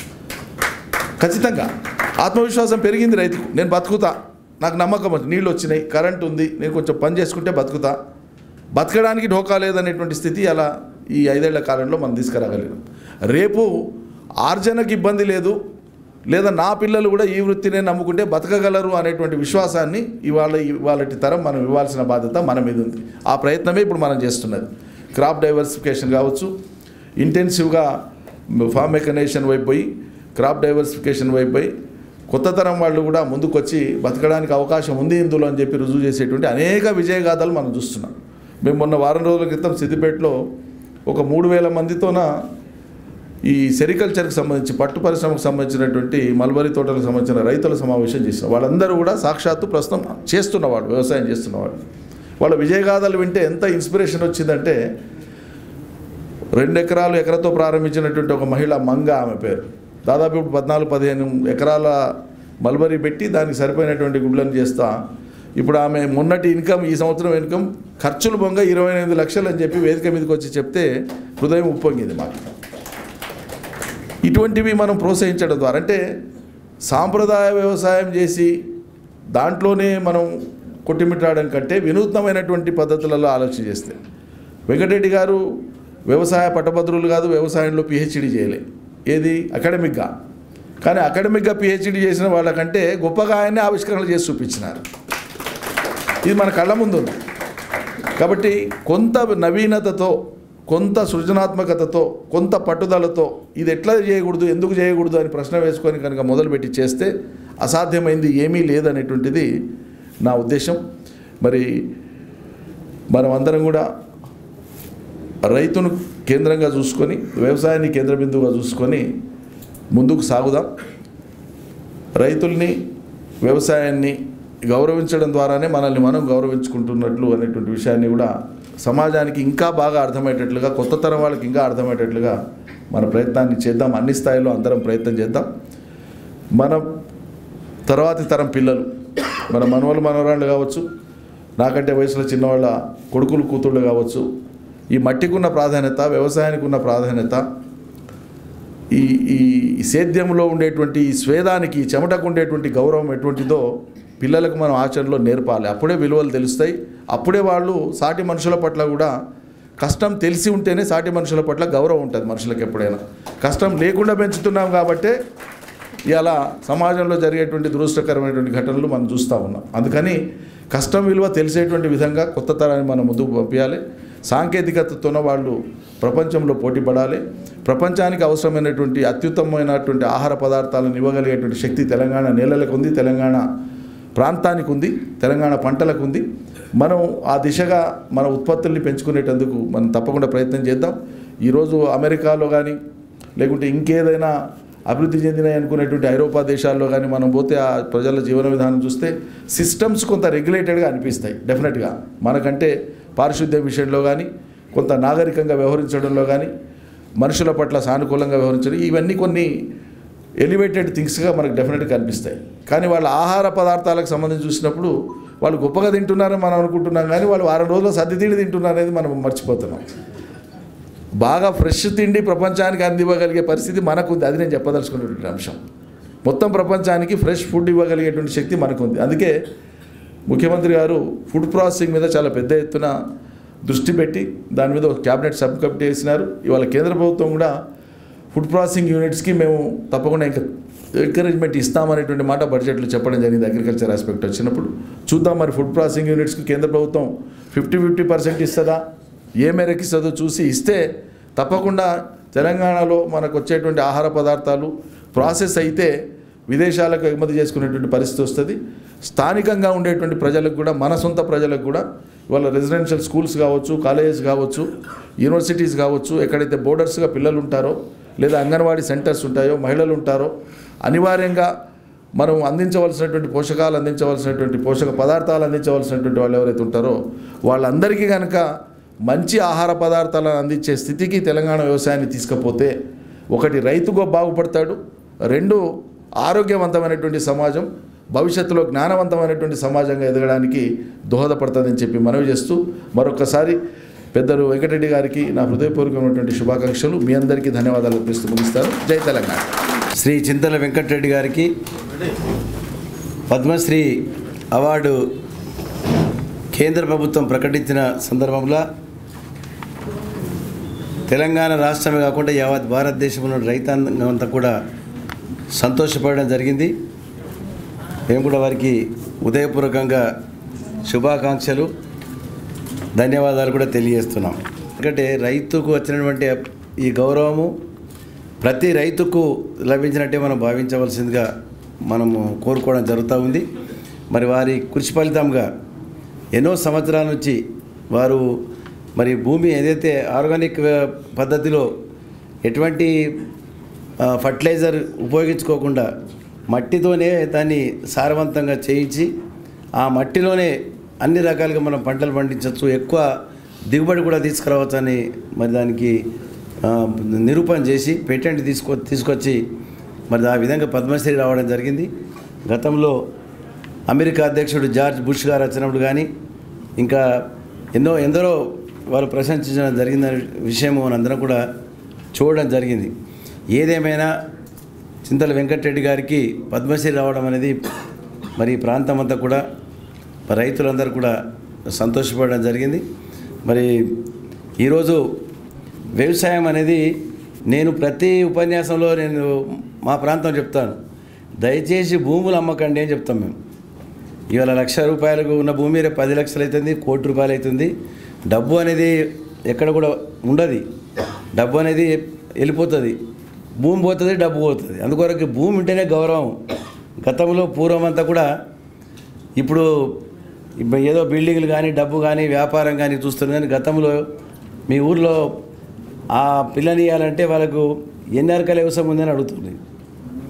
ఖచ్చితంగా ఆత్మవిశ్వాసం పెరిగింది రైతుకు నేను బతుకుతా నాకు నమ్మకం ఉంది నీళ్ళు వచ్చినాయి కరెంట్ ఉంది నేను కొంచెం పని చేసుకుంటే బతుకుతా బతకడానికి ఢోకా లేదనేటువంటి స్థితి అలా ఈ ఐదేళ్ల కాలంలో మనం తీసుకురాగలిగాం రేపు ఆర్జనకు ఇబ్బంది లేదు లేదా నా పిల్లలు కూడా ఈ వృత్తినే నమ్ముకుంటే బతకగలరు అనేటువంటి విశ్వాసాన్ని ఇవాళ ఇవాళ తరం మనం ఇవ్వాల్సిన బాధ్యత మన మీద ఉంది ఆ ప్రయత్నమే ఇప్పుడు మనం చేస్తున్నది క్రాప్ డైవర్సిఫికేషన్ కావచ్చు ఇంటెన్సివ్గా ఫామ్ మెకనైజేషన్ వైపు పోయి క్రాప్ డైవర్సిఫికేషన్ వైపు పోయి కొత్త తరం వాళ్ళు కూడా ముందుకొచ్చి బతకడానికి అవకాశం ఉంది ఇందులో అని చెప్పి రుజువు చేసేటువంటి అనేక విజయగాథలు మనం చూస్తున్నాం మేము మొన్న వారం రోజుల క్రితం సిద్దిపేటలో ఒక మూడు వేల మందితోన ఈ సెరికల్చర్కి సంబంధించి పట్టు పరిశ్రమకు సంబంధించినటువంటి మల్బరీ తోటలకు సంబంధించిన రైతుల సమావేశం చేసిన వాళ్ళందరూ కూడా సాక్షాత్తు ప్రస్తుతం చేస్తున్నవాడు వ్యవసాయం చేస్తున్నవాడు వాళ్ళ విజయగాథలు వింటే ఎంత ఇన్స్పిరేషన్ వచ్చిందంటే రెండు ఎకరాలు ఎకరతో ప్రారంభించినటువంటి ఒక మహిళ మంగ ఆమె పేరు దాదాపు ఇప్పుడు పద్నాలుగు పదిహేను ఎకరాల మల్బరీ పెట్టి దానికి సరిపోయినటువంటి గుడ్లను చేస్తా ఇప్పుడు ఆమె మొన్నటి ఇన్కమ్ ఈ సంవత్సరం ఇన్కమ్ ఖర్చులు బొంగ ఇరవై ఎనిమిది లక్షలు అని చెప్పి వేదిక మీదకి వచ్చి చెప్తే హృదయం ఉప్పొంగింది మాకు ఇటువంటివి మనం ప్రోత్సహించడం ద్వారా అంటే సాంప్రదాయ వ్యవసాయం చేసి దాంట్లోనే మనం కొట్టిమిట్టాడడం కంటే వినూత్నమైనటువంటి పద్ధతులలో ఆలోచన చేస్తే వెంకటరెడ్డి గారు వ్యవసాయ పట్టభద్రులు కాదు వ్యవసాయంలో పిహెచ్డి చేయలే ఏది అకాడమిక్గా కానీ అకాడమిక్గా పిహెచ్డి చేసిన వాళ్ళకంటే గొప్పగా ఆయన్ని ఆవిష్కరణలు చేసి చూపించినారు ఇది మన కళ్ళ ముందు ఉంది కాబట్టి కొంత నవీనతతో కొంత సృజనాత్మకతతో కొంత పట్టుదలతో ఇది ఎట్లా చేయకూడదు ఎందుకు చేయకూడదు అని ప్రశ్న వేసుకొని కనుక మొదలుపెట్టి చేస్తే అసాధ్యమైంది ఏమీ లేదనేటువంటిది నా ఉద్దేశం మరి మనం అందరం కూడా రైతును కేంద్రంగా చూసుకొని వ్యవసాయాన్ని కేంద్ర బిందువుగా చూసుకొని ముందుకు సాగుదాం రైతుల్ని వ్యవసాయాన్ని గౌరవించడం ద్వారానే మనల్ని మనం గౌరవించుకుంటున్నట్లు అనేటువంటి విషయాన్ని కూడా సమాజానికి ఇంకా బాగా అర్థమయ్యేటట్లుగా కొత్త తరం వాళ్ళకి ఇంకా అర్థమయ్యేటట్లుగా మన ప్రయత్నాన్ని చేద్దాం అన్ని స్థాయిలో అందరం ప్రయత్నం చేద్దాం మన తర్వాతి తరం పిల్లలు మన మనవలు మనవరాళ్ళు కావచ్చు నాకంటే వయసులో చిన్నవాళ్ళ కొడుకులు కూతుళ్ళు కావచ్చు ఈ మట్టికి ఉన్న ప్రాధాన్యత వ్యవసాయానికి ఉన్న ప్రాధాన్యత ఈ ఈ సేద్యంలో ఉండేటువంటి ఈ స్వేదానికి ఈ చెమటకు ఉండేటువంటి గౌరవం ఎటువంటిదో పిల్లలకు మనం ఆచరణలో నేర్పాలి అప్పుడే విలువలు తెలుస్తాయి అప్పుడే వాళ్ళు సాటి మనుషుల పట్ల కూడా కష్టం తెలిసి ఉంటేనే సాటి మనుషుల పట్ల గౌరవం ఉంటుంది మనుషులకు ఎప్పుడైనా కష్టం లేకుండా పెంచుతున్నాం కాబట్టే ఇలా సమాజంలో జరిగేటువంటి దురదృష్టకరమైనటువంటి ఘటనలు మనం చూస్తూ ఉన్నాం అందుకని కష్టం విలువ తెలిసేటువంటి విధంగా కొత్త తరాన్ని మనం ముందుకు పంపించాలి సాంకేతికతతోన వాళ్ళు ప్రపంచంలో పోటీ పడాలి ప్రపంచానికి అవసరమైనటువంటి అత్యుత్తమమైనటువంటి ఆహార పదార్థాలను ఇవ్వగలిగేటువంటి శక్తి తెలంగాణ నేలలకు ఉంది తెలంగాణ ప్రాంతానికి ఉంది తెలంగాణ పంటలకు ఉంది మనం ఆ దిశగా మన ఉత్పత్తుల్ని పెంచుకునేటందుకు మనం తప్పకుండా ప్రయత్నం చేద్దాం ఈరోజు అమెరికాలో కానీ లేకుంటే ఇంకేదైనా అభివృద్ధి చెందినాయి అనుకునేటువంటి ఐరోపా దేశాల్లో కానీ మనం పోతే ఆ ప్రజల జీవన విధానం చూస్తే సిస్టమ్స్ కొంత రెగ్యులేటెడ్గా అనిపిస్తాయి డెఫినెట్గా మనకంటే పారిశుద్ధ్య విషయంలో కానీ కొంత నాగరికంగా వ్యవహరించడంలో కానీ మనుషుల పట్ల సానుకూలంగా వ్యవహరించడం ఇవన్నీ కొన్ని ఎలివేటెడ్ థింగ్స్గా మనకు డెఫినెట్గా కనిపిస్తాయి కానీ వాళ్ళ ఆహార పదార్థాలకు సంబంధించి చూసినప్పుడు వాళ్ళు గొప్పగా తింటున్నారని మనం అనుకుంటున్నాం కానీ వాళ్ళు వారం రోజుల్లో సర్ది తిండి తింటున్నారు అనేది మనం మర్చిపోతున్నాం బాగా ఫ్రెష్ తిండి ప్రపంచానికి అందివ్వగలిగే పరిస్థితి మనకుంది అది నేను చెప్పదలుచుకున్నటువంటి అంశం మొత్తం ప్రపంచానికి ఫ్రెష్ ఫుడ్ ఇవ్వగలిగేటువంటి శక్తి మనకుంది అందుకే ముఖ్యమంత్రి గారు ఫుడ్ ప్రాసెసింగ్ మీద చాలా పెద్ద ఎత్తున దృష్టి పెట్టి దాని మీద ఒక క్యాబినెట్ సబ్ కమిటీ వేసినారు ఇవాళ కేంద్ర ప్రభుత్వం కూడా ఫుడ్ ప్రాసెసింగ్ యూనిట్స్కి మేము తప్పకుండా ఇంకా ఎంకరేజ్మెంట్ ఇస్తామనేటువంటి మాట బడ్జెట్లో చెప్పడం జరిగింది అగ్రికల్చర్ ఆస్పెక్ట్ వచ్చినప్పుడు చూద్దాం మరి ఫుడ్ ప్రాసెసింగ్ యూనిట్స్కి కేంద్ర ప్రభుత్వం ఫిఫ్టీ ఫిఫ్టీ పర్సెంట్ ఇస్తుందా ఏ మేరకు ఇస్తుందో చూసి ఇస్తే తప్పకుండా తెలంగాణలో మనకు వచ్చేటువంటి ఆహార పదార్థాలు ప్రాసెస్ అయితే విదేశాలకు ఎగుమతి చేసుకునేటువంటి పరిస్థితి వస్తుంది స్థానికంగా ఉండేటువంటి ప్రజలకు కూడా మన సొంత ప్రజలకు కూడా ఇవాళ రెసిడెన్షియల్ స్కూల్స్ కావచ్చు కాలేజెస్ కావచ్చు యూనివర్సిటీస్ కావచ్చు ఎక్కడైతే బోర్డర్స్గా పిల్లలు ఉంటారో లేదా అంగన్వాడీ సెంటర్స్ ఉంటాయో మహిళలు ఉంటారో అనివార్యంగా మనం అందించవలసినటువంటి పోషకాలు అందించవలసినటువంటి పోషక పదార్థాలు అందించవలసినటువంటి వాళ్ళు ఎవరైతే ఉంటారో వాళ్ళందరికీ కనుక మంచి ఆహార పదార్థాలను అందించే స్థితికి తెలంగాణ వ్యవసాయాన్ని తీసుకపోతే ఒకటి రైతుగా బాగుపడతాడు రెండు ఆరోగ్యవంతమైనటువంటి సమాజం భవిష్యత్తులో జ్ఞానవంతమైనటువంటి సమాజంగా ఎదగడానికి దోహదపడుతుందని చెప్పి మనవి చేస్తూ మరొకసారి పెద్దలు వెంకటరెడ్డి గారికి నా హృదయపూర్వకమైనటువంటి శుభాకాంక్షలు మీ అందరికీ ధన్యవాదాలు అర్పిస్తూ ముగిస్తాను జై తెలంగాణ శ్రీ చింతల వెంకటరెడ్డి గారికి పద్మశ్రీ అవార్డు కేంద్ర ప్రభుత్వం ప్రకటించిన సందర్భంలో తెలంగాణ రాష్ట్రమే కాకుండా యావత్ భారతదేశంలో రైతాంగం అంతా కూడా సంతోషపడడం జరిగింది మేము కూడా వారికి ఉదయపూర్వకంగా శుభాకాంక్షలు ధన్యవాదాలు కూడా తెలియజేస్తున్నాం ఎందుకంటే రైతుకు వచ్చినటువంటి ఈ గౌరవము ప్రతి రైతుకు లభించినట్టే మనం భావించవలసిందిగా మనము కోరుకోవడం జరుగుతూ ఉంది మరి వారి కృషి ఫలితంగా ఎన్నో సంవత్సరాల నుంచి వారు మరి భూమి ఏదైతే ఆర్గానిక్ వ్య- పద్ధతిలో ఎటువంటి ఆ, ఫర్టిలైజర్ ఉపయోగించుకోకుండా మట్టితోనే దాన్ని సారవంతంగా చేయించి ఆ మట్టిలోనే అన్ని రకాలుగా మనం పంటలు పండించవచ్చు ఎక్కువ దిగుబడి కూడా తీసుకురావచ్చు అని మరి దానికి ఆ, నిరూపణ చేసి పేటెంట్ తీసుకో తీసుకొచ్చి మరి ఆ విధంగా పద్మశ్రీ రావడం జరిగింది గతంలో అమెరికా అధ్యక్షుడు జార్జ్ బుష్ గారు వచ్చినప్పుడు కానీ ఇంకా ఎన్నో ఎందరో వారు ప్రశంసించడం జరిగిన విషయం మనందరం కూడా చూడడం జరిగింది ఏదేమైనా చింతల వెంకటరెడ్డి గారికి పద్మశ్రీ రావడం అనేది మరి ఈ ప్రాంతం అంతా కూడా మరి రైతులందరూ కూడా సంతోషపడడం జరిగింది మరి ఈరోజు వ్యవసాయం అనేది నేను ప్రతి ఉపన్యాసంలో నేను మా ప్రాంతం చెప్తాను దయచేసి భూములు అమ్మకండి అని చెప్తాం మేము ఇవాళ లక్ష రూపాయలకు ఉన్న భూమి రేపు పది లక్షలు అవుతుంది కోటి రూపాయలు అవుతుంది డబ్బు అనేది ఎక్కడ కూడా ఉండదు డబ్బు అనేది వెళ్ళిపోతుంది భూమి పోతుంది డబ్బు పోతుంది అందుకొరకు భూమి ఉంటేనే గౌరవం గతంలో పూర్వం అంతా కూడా ఇప్పుడు ఇప్పుడు ఏదో బిల్డింగ్లు కానీ డబ్బు కానీ వ్యాపారం కానీ చూస్తున్నారు కానీ గతంలో మీ ఊర్లో ఆ పిల్లని ఇవ్వాలంటే వాళ్ళకు ఎన్ని అరకల వ్యవసాయం ఉందని అడుగుతుంది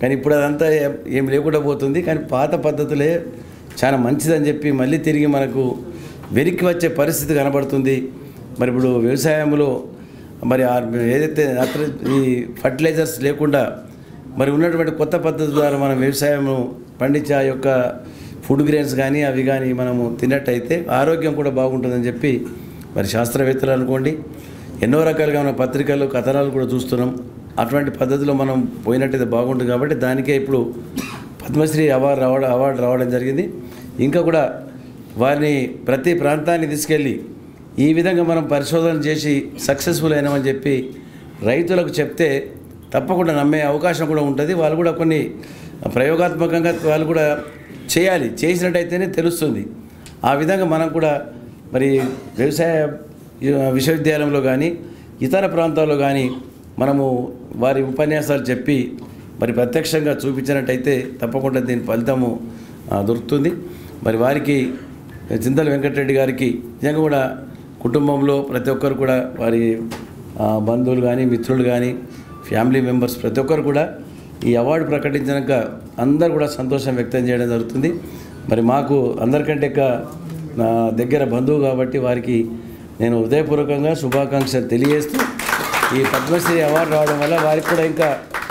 కానీ ఇప్పుడు అదంతా ఏం- ఏం లేకుండా పోతుంది కానీ పాత పద్ధతులే చాలా మంచిదని చెప్పి మళ్ళీ తిరిగి మనకు వెనక్కి వచ్చే పరిస్థితి కనబడుతుంది మరి ఇప్పుడు వ్యవసాయంలో మరి ఆ ఏదైతే అత్ర ఈ ఫర్టిలైజర్స్ లేకుండా మరి ఉన్నటువంటి కొత్త పద్ధతి ద్వారా మనం వ్యవసాయం పండించే ఆ యొక్క ఫుడ్ గ్రెయిన్స్ కానీ అవి కానీ మనము తిన్నట్టయితే ఆరోగ్యం కూడా బాగుంటుందని చెప్పి మరి శాస్త్రవేత్తలు అనుకోండి ఎన్నో రకాలుగా మన పత్రికలు కథనాలు కూడా చూస్తున్నాం అటువంటి పద్ధతిలో మనం పోయినట్టయితే బాగుంటుంది కాబట్టి దానికే ఇప్పుడు పద్మశ్రీ అవార్డు రావడం అవార్డు రావడం జరిగింది ఇంకా కూడా వారిని ప్రతి ప్రాంతాన్ని తీసుకెళ్ళి ఈ విధంగా మనం పరిశోధన చేసి సక్సెస్ఫుల్ అయినామని చెప్పి రైతులకు చెప్తే తప్పకుండా నమ్మే అవకాశం కూడా ఉంటుంది వాళ్ళు కూడా కొన్ని ప్రయోగాత్మకంగా వాళ్ళు కూడా చేయాలి చేసినట్టయితేనే తెలుస్తుంది ఆ విధంగా మనం కూడా మరి వ్యవసాయ విశ్వవిద్యాలయంలో కానీ ఇతర ప్రాంతాల్లో కానీ మనము వారి ఉపన్యాసాలు చెప్పి మరి ప్రత్యక్షంగా చూపించినట్టయితే తప్పకుండా దీని ఫలితము ఆ, దొరుకుతుంది మరి వారికి చింతల వెంకటరెడ్డి గారికి నిజంగా కూడా కుటుంబంలో ప్రతి ఒక్కరు కూడా వారి ఆ, బంధువులు కానీ మిత్రులు కానీ ఫ్యామిలీ మెంబర్స్ ప్రతి ఒక్కరు కూడా ఈ అవార్డు ప్రకటించాక అందరూ కూడా సంతోషం వ్యక్తం చేయడం జరుగుతుంది మరి మాకు అందరికంటే ఎక్కువ నా దగ్గర బంధువు కాబట్టి వారికి నేను హృదయపూర్వకంగా శుభాకాంక్షలు తెలియజేస్తూ ఈ పద్మశ్రీ అవార్డు రావడం వల్ల వారికి కూడా ఇంకా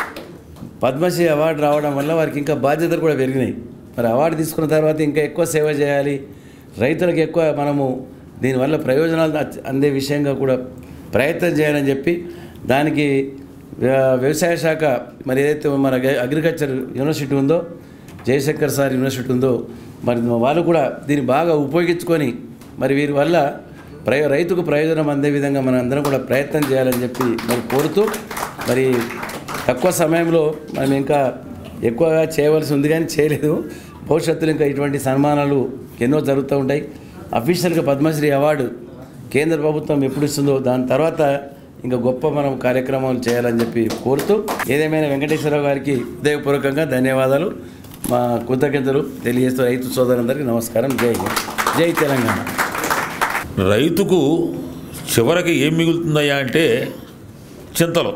పద్మశ్రీ అవార్డు రావడం వల్ల వారికి ఇంకా బాధ్యతలు కూడా పెరిగినాయి మరి అవార్డు తీసుకున్న తర్వాత ఇంకా ఎక్కువ సేవ చేయాలి రైతులకు ఎక్కువ మనము దీనివల్ల ప్రయోజనాలు అచ్- అందే విషయంగా కూడా ప్రయత్నం చేయాలని చెప్పి దానికి వ్య- వ్యవసాయ శాఖ మరి ఏదైతే మన గ- అగ్రికల్చర్ యూనివర్సిటీ ఉందో జయశంకర్ సార్ యూనివర్సిటీ ఉందో మరి వాళ్ళు కూడా దీన్ని బాగా ఉపయోగించుకొని మరి వీరి వల్ల ప్రయో రైతుకు ప్రయోజనం అందే విధంగా మనం అందరం కూడా ప్రయత్నం చేయాలని చెప్పి మరి కోరుతూ మరి తక్కువ సమయంలో మనం ఇంకా ఎక్కువగా చేయవలసి ఉంది కానీ చేయలేదు భవిష్యత్తులో ఇంకా ఇటువంటి సన్మానాలు ఎన్నో జరుగుతూ ఉంటాయి అఫీషియల్గా పద్మశ్రీ అవార్డు కేంద్ర ప్రభుత్వం ఎప్పుడు ఇస్తుందో దాని తర్వాత ఇంకా గొప్ప మనం కార్యక్రమాలు చేయాలని చెప్పి కోరుతూ ఏదేమైనా వెంకటేశ్వరరావు గారికి హృదయపూర్వకంగా ధన్యవాదాలు మా కృతజ్ఞతలు తెలియజేస్తూ రైతు సోదరులందరికీ నమస్కారం జై హింద్. జై తెలంగాణ రైతుకు చివరికి ఏం మిగులుతుందయ్యా అంటే చింతలు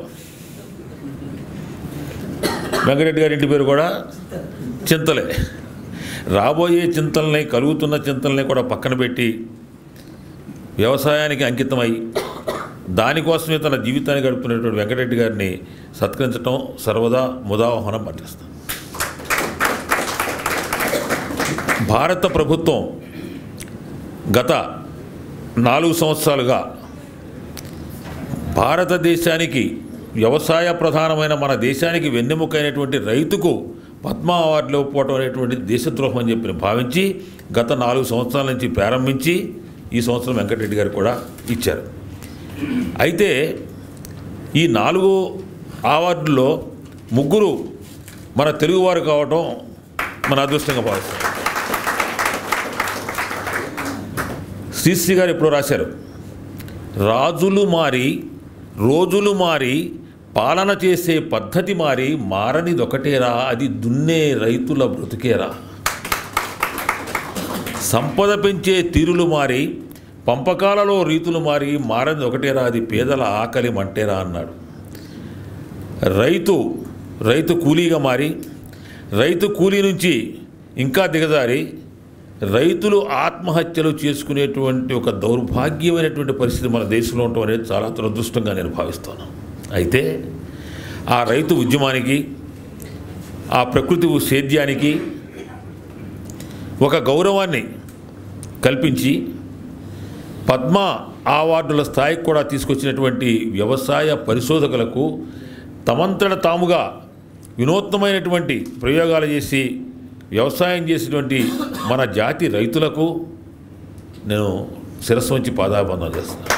వెంకటరెడ్డి గారి ఇంటి పేరు కూడా చింతలే రాబోయే చింతల్ని కలుగుతున్న చింతల్ని కూడా పక్కన పెట్టి వ్యవసాయానికి అంకితమై దానికోసమే తన జీవితాన్ని గడుపుతున్నటువంటి వెంకటరెడ్డి గారిని సత్కరించడం సర్వదా ముదావహనం పట్టిస్తాం భారత ప్రభుత్వం గత నాలుగు సంవత్సరాలుగా భారతదేశానికి వ్యవసాయ ప్రధానమైన మన దేశానికి వెన్నెముకైనటువంటి రైతుకు పద్మ అవార్డులు ఇవ్వకపోవడం అనేటువంటి దేశద్రోహం అని చెప్పి భావించి గత నాలుగు సంవత్సరాల నుంచి ప్రారంభించి ఈ సంవత్సరం వెంకటరెడ్డి గారు కూడా ఇచ్చారు అయితే ఈ నాలుగు అవార్డుల్లో ముగ్గురు మన తెలుగువారు కావటం మన అదృష్టంగా భావిస్తాం శ్రీశ్రీ గారు ఎప్పుడో రాశారు రాజులు మారి రోజులు మారి పాలన చేసే పద్ధతి మారి మారనిదొకటేరా అది దున్నే రైతుల బ్రతుకేరా సంపద పెంచే తీరులు మారి పంపకాలలో రీతులు మారి మారని ఒకటేరా అది పేదల ఆకలి మంటేరా అన్నాడు రైతు రైతు కూలీగా మారి రైతు కూలీ నుంచి ఇంకా దిగజారి రైతులు ఆత్మహత్యలు చేసుకునేటువంటి ఒక దౌర్భాగ్యమైనటువంటి పరిస్థితి మన దేశంలో ఉండటం అనేది చాలా దురదృష్టంగా నేను భావిస్తాను అయితే ఆ రైతు ఉద్యమానికి ఆ ప్రకృతి సేద్యానికి ఒక గౌరవాన్ని కల్పించి పద్మ అవార్డుల స్థాయికి కూడా తీసుకొచ్చినటువంటి వ్యవసాయ పరిశోధకులకు తమంతట తాముగా వినూత్నమైనటువంటి ప్రయోగాలు చేసి వ్యవసాయం చేసినటువంటి మన జాతి రైతులకు నేను శిరస్సు వంచి పాదాబంధం చేస్తున్నాను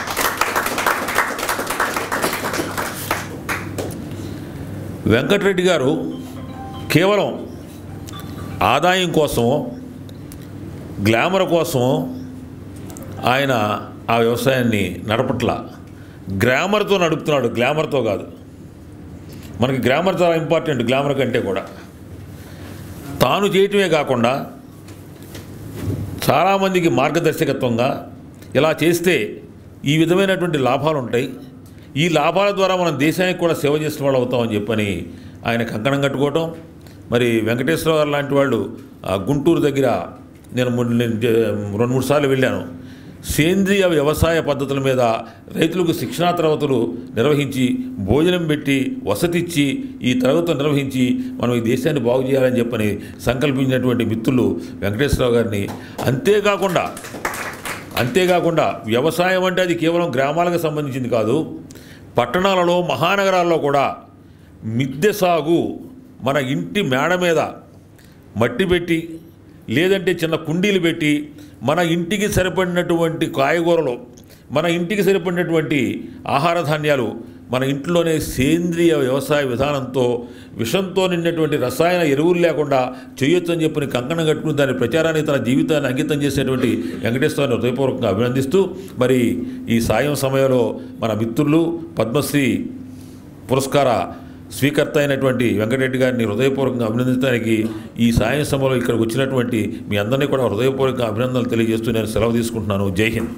వెంకటరెడ్డి గారు కేవలం ఆదాయం కోసమో గ్లామర్ కోసమో ఆయన ఆ వ్యవసాయాన్ని నడపట్ల గ్రామర్తో నడుపుతున్నాడు గ్లామర్తో కాదు మనకి గ్రామర్ చాలా ఇంపార్టెంట్ గ్లామర్ కంటే కూడా తాను చేయటమే కాకుండా చాలామందికి మార్గదర్శకత్వంగా ఇలా చేస్తే ఈ విధమైనటువంటి లాభాలు ఉంటాయి ఈ లాభాల ద్వారా మనం దేశానికి కూడా సేవ చేసిన వాళ్ళు అవుతామని చెప్పని ఆయన కంకణం కట్టుకోవటం మరి వెంకటేశ్వర గారు లాంటి వాళ్ళు ఆ గుంటూరు దగ్గర నేను మొన్న- నేను జ- రెండు మూడు సార్లు వెళ్ళాను సేంద్రియ వ్యవసాయ పద్ధతుల మీద రైతులకు శిక్షణా తరగతులు నిర్వహించి భోజనం పెట్టి వసతి ఇచ్చి ఈ తరగతులు నిర్వహించి మనం ఈ దేశాన్ని బాగు చేయాలని చెప్పని సంకల్పించినటువంటి మిత్రులు వెంకటేశ్వరరావు గారిని అంతేకాకుండా అంతేకాకుండా వ్యవసాయం అంటే అది కేవలం గ్రామాలకు సంబంధించింది కాదు పట్టణాలలో మహానగరాల్లో కూడా మిద్దె సాగు మన ఇంటి మేడ మీద మట్టి పెట్టి లేదంటే చిన్న కుండీలు పెట్టి మన ఇంటికి సరిపడినటువంటి కాయగూరలు మన ఇంటికి సరిపడినటువంటి ఆహార ధాన్యాలు మన ఇంట్లోనే సేంద్రియ వ్యవసాయ విధానంతో విషంతో నిండినటువంటి రసాయన ఎరువులు లేకుండా చేయొచ్చు అని చెప్పి కంకణం కట్టుకుని దాని ప్రచారాన్ని తన జీవితాన్ని అంకితం చేసేటువంటి వెంకటేశ్వరాన్ని హృదయపూర్వకంగా అభినందిస్తూ మరి ఈ సాయం సమయంలో మన మిత్రులు పద్మశ్రీ పురస్కార స్వీకర్త అయినటువంటి వెంకటరెడ్డి గారిని హృదయపూర్వకంగా అభినందించడానికి ఈ సాయం సమయంలో ఇక్కడికి వచ్చినటువంటి మీ అందరినీ కూడా హృదయపూర్వకంగా అభినందనలు తెలియజేస్తూ నేను సెలవు తీసుకుంటున్నాను జై హింద్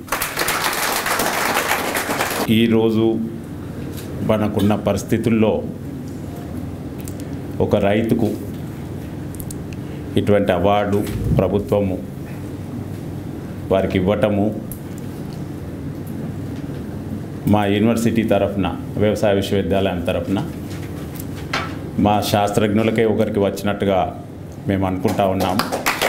ఈరోజు మనకున్న పరిస్థితుల్లో ఒక రైతుకు ఇటువంటి అవార్డు ప్రభుత్వము వారికి ఇవ్వటము మా యూనివర్సిటీ తరఫున వ్యవసాయ విశ్వవిద్యాలయం తరఫున మా శాస్త్రజ్ఞులకే ఒకరికి వచ్చినట్టుగా మేము అనుకుంటా ఉన్నాము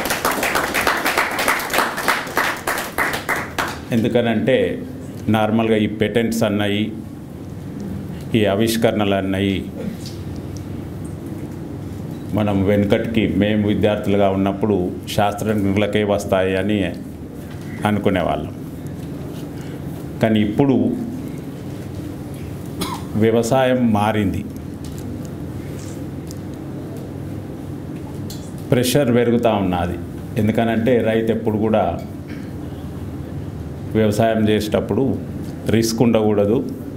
ఎందుకనంటే నార్మల్గా ఈ పెటెంట్స్ అన్నాయి ఈ ఆవిష్కరణలు అన్నాయి మనం వెనుకటికి మేము విద్యార్థులుగా ఉన్నప్పుడు శాస్త్రజ్ఞులకే వస్తాయి అని అనుకునేవాళ్ళం కానీ ఇప్పుడు వ్యవసాయం మారింది ప్రెషర్ పెరుగుతూ ఉన్నది ఎందుకనంటే రైతు ఎప్పుడు కూడా వ్యవసాయం చేసేటప్పుడు రిస్క్ ఉండకూడదు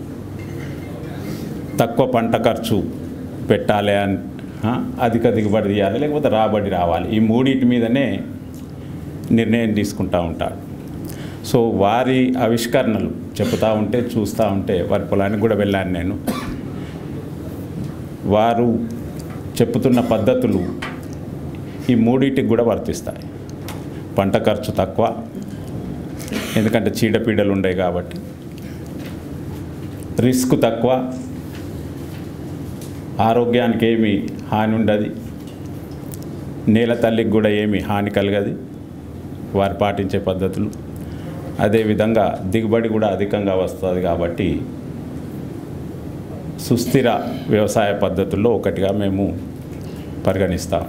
తక్కువ పంట ఖర్చు పెట్టాలి అని ఆ, అధిక దిగుబడి తీయాలి లేకపోతే రాబడి రావాలి ఈ మూడింటి మీదనే నిర్ణయం తీసుకుంటూ ఉంటాడు సో వారి ఆవిష్కరణలు చెప్తూ ఉంటే చూస్తూ ఉంటే వారి పొలానికి కూడా వెళ్ళాను నేను వారు చెప్పుతున్న పద్ధతులు ఈ మూడింటికి కూడా వర్తిస్తాయి పంట ఖర్చు తక్కువ ఎందుకంటే చీడపీడలు ఉండవు కాబట్టి రిస్క్ తక్కువ ఆరోగ్యానికి ఏమి హాని ఉండదు నేల తల్లికి కూడా ఏమి హాని కలగదు వారు పాటించే పద్ధతులు అదేవిధంగా దిగుబడి కూడా అధికంగా వస్తుంది కాబట్టి సుస్థిర వ్యవసాయ పద్ధతుల్లో ఒకటిగా మేము పరిగణిస్తాం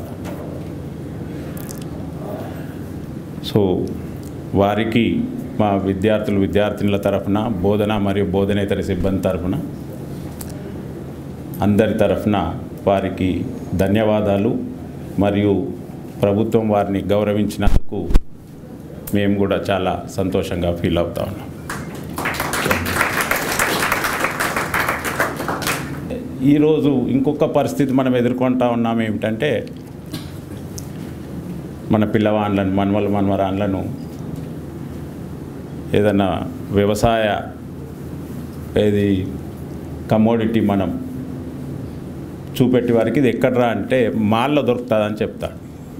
సో వారికి మా విద్యార్థులు విద్యార్థినుల తరఫున బోధన మరియు బోధనేతర సిబ్బంది తరఫున అందరి తరఫున వారికి ధన్యవాదాలు మరియు ప్రభుత్వం వారిని గౌరవించినందుకు మేము కూడా చాలా సంతోషంగా ఫీల్ అవుతా ఉన్నాం ఈరోజు ఇంకొక పరిస్థితి మనం ఎదుర్కొంటా ఉన్నాం ఏమిటంటే మన పిల్లవాళ్ళను మనవల మనవరాళ్ళను ఏదన్నా వ్యవసాయ ఏది కమోడిటీ మనం చూపెట్టి వారికి ఇది ఎక్కడరా అంటే మాల్లో దొరుకుతుందని చెప్తాడు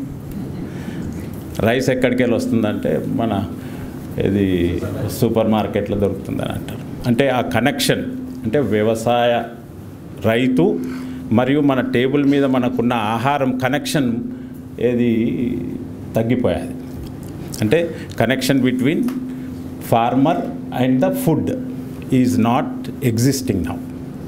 రైస్ ఎక్కడికి వెళ్ళి వస్తుందంటే మన ఇది సూపర్ మార్కెట్లో దొరుకుతుందని అంటారు అంటే ఆ కనెక్షన్ అంటే వ్యవసాయ రైతు మరియు మన టేబుల్ మీద మనకున్న ఆహారం కనెక్షన్ ఏది తగ్గిపోయాది అంటే connection between farmer and the food is not existing now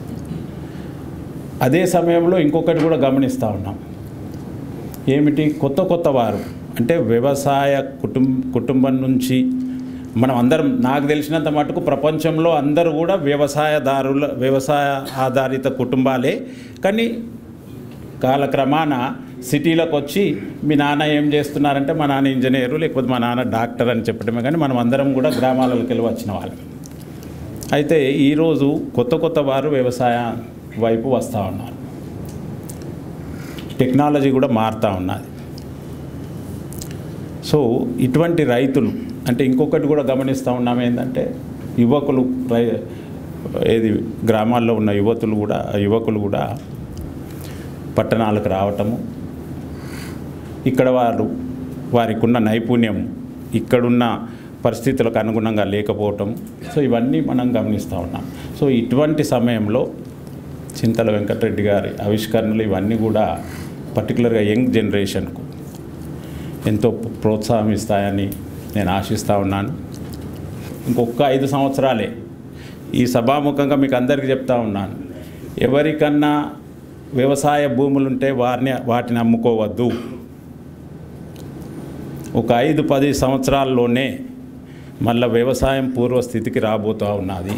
అదే సమయంలో ఇంకొకటి కూడా గమనిస్తూ ఉన్నాం ఏమిటి కొత్త కొత్త వారు అంటే వ్యవసాయ కుటుం కుటుంబం నుంచి మనం అందరం నాకు తెలిసినంత మటుకు ప్రపంచంలో అందరూ కూడా వ్యవసాయదారుల వ్యవసాయ ఆధారిత కుటుంబాలే కానీ కాలక్రమాన సిటీలకు వచ్చి మీ నాన్న ఏం చేస్తున్నారంటే మా నాన్న ఇంజనీరు లేకపోతే మా నాన్న డాక్టర్ అని చెప్పడమే కానీ మనం అందరం కూడా గ్రామాలకు వెళ్ళి వచ్చిన వాళ్ళం అయితే ఈరోజు కొత్త కొత్త వారు వ్యవసాయ వైపు వస్తూ ఉన్నారు టెక్నాలజీ కూడా మారుతూ ఉన్నది సో ఇటువంటి రైతులు అంటే ఇంకొకటి కూడా గమనిస్తూ ఉన్నాం ఏంటంటే యువకులు రై ఏది గ్రామాల్లో ఉన్న యువతులు కూడా యువకులు కూడా పట్టణాలకు రావటము ఇక్కడ వారు వారికి ఉన్న నైపుణ్యం ఇక్కడున్న పరిస్థితులకు అనుగుణంగా లేకపోవటం సో ఇవన్నీ మనం గమనిస్తూ ఉన్నాం సో ఇటువంటి సమయంలో చింతల వెంకటరెడ్డి గారి ఆవిష్కరణలు ఇవన్నీ కూడా పర్టికులర్గా యంగ్ జనరేషన్కు ఎంతో ప్రోత్సాహం ఇస్తాయని నేను ఆశిస్తూ ఉన్నాను ఇంకొక ఐదు సంవత్సరాలే ఈ సభాముఖంగా మీకు అందరికీ చెప్తా ఉన్నాను ఎవరికన్నా వ్యవసాయ భూములుంటే వారిని వాటిని అమ్ముకోవద్దు ఒక ఐదు పది సంవత్సరాల్లోనే మళ్ళీ వ్యవసాయం పూర్వస్థితికి రాబోతూ ఉన్నది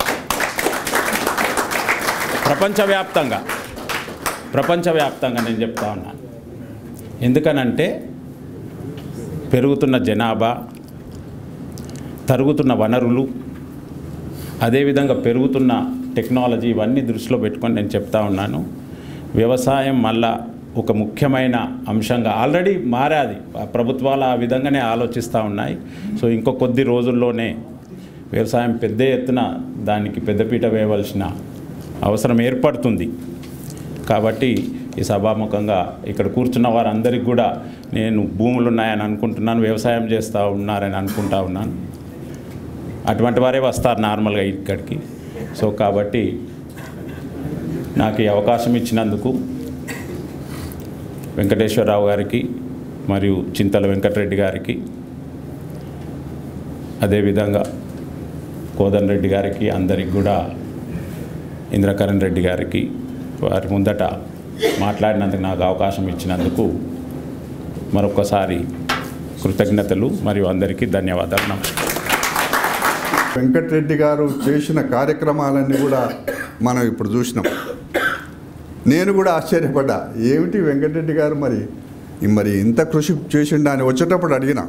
ప్రపంచవ్యాప్తంగా ప్రపంచవ్యాప్తంగా నేను చెప్తా ఉన్నాను ఎందుకనంటే పెరుగుతున్న జనాభా తరుగుతున్న వనరులు అదేవిధంగా పెరుగుతున్న టెక్నాలజీ ఇవన్నీ దృష్టిలో పెట్టుకొని నేను చెప్తా ఉన్నాను వ్యవసాయం మళ్ళా ఒక ముఖ్యమైన అంశంగా ఆల్రెడీ మారాది ఆ ప్రభుత్వాలు ఆ విధంగానే ఆలోచిస్తూ ఉన్నాయి సో ఇంకో కొద్ది రోజుల్లోనే వ్యవసాయం పెద్ద ఎత్తున దానికి పెద్దపీట వేయవలసిన అవసరం ఏర్పడుతుంది కాబట్టి ఈ సభాముఖంగా ఇక్కడ కూర్చున్న వారందరికీ కూడా నేను భూములు ఉన్నాయని అనుకుంటున్నాను వ్యవసాయం చేస్తూ ఉన్నారని అనుకుంటా ఉన్నాను అటువంటి వారే వస్తారు నార్మల్గా ఇక్కడికి సో కాబట్టి నాకు ఈ అవకాశం ఇచ్చినందుకు వెంకటేశ్వరరావు గారికి మరియు చింతల వెంకటరెడ్డి గారికి అదేవిధంగా కోదన్ రెడ్డి గారికి అందరికి కూడా ఇంద్రకరణ్ రెడ్డి గారికి వారి ముందట మాట్లాడినందుకు నాకు అవకాశం ఇచ్చినందుకు మరొకసారి కృతజ్ఞతలు మరియు అందరికీ ధన్యవాదాలు నమస్కారం వెంకటరెడ్డి గారు చేసిన కార్యక్రమాలన్నీ కూడా మనం ఇప్పుడు చూసినాం నేను కూడా ఆశ్చర్యపడ్డా ఏమిటి వెంకటరెడ్డి గారు మరి మరి ఇంత కృషి చేసిండా అని వచ్చేటప్పుడు అడిగిన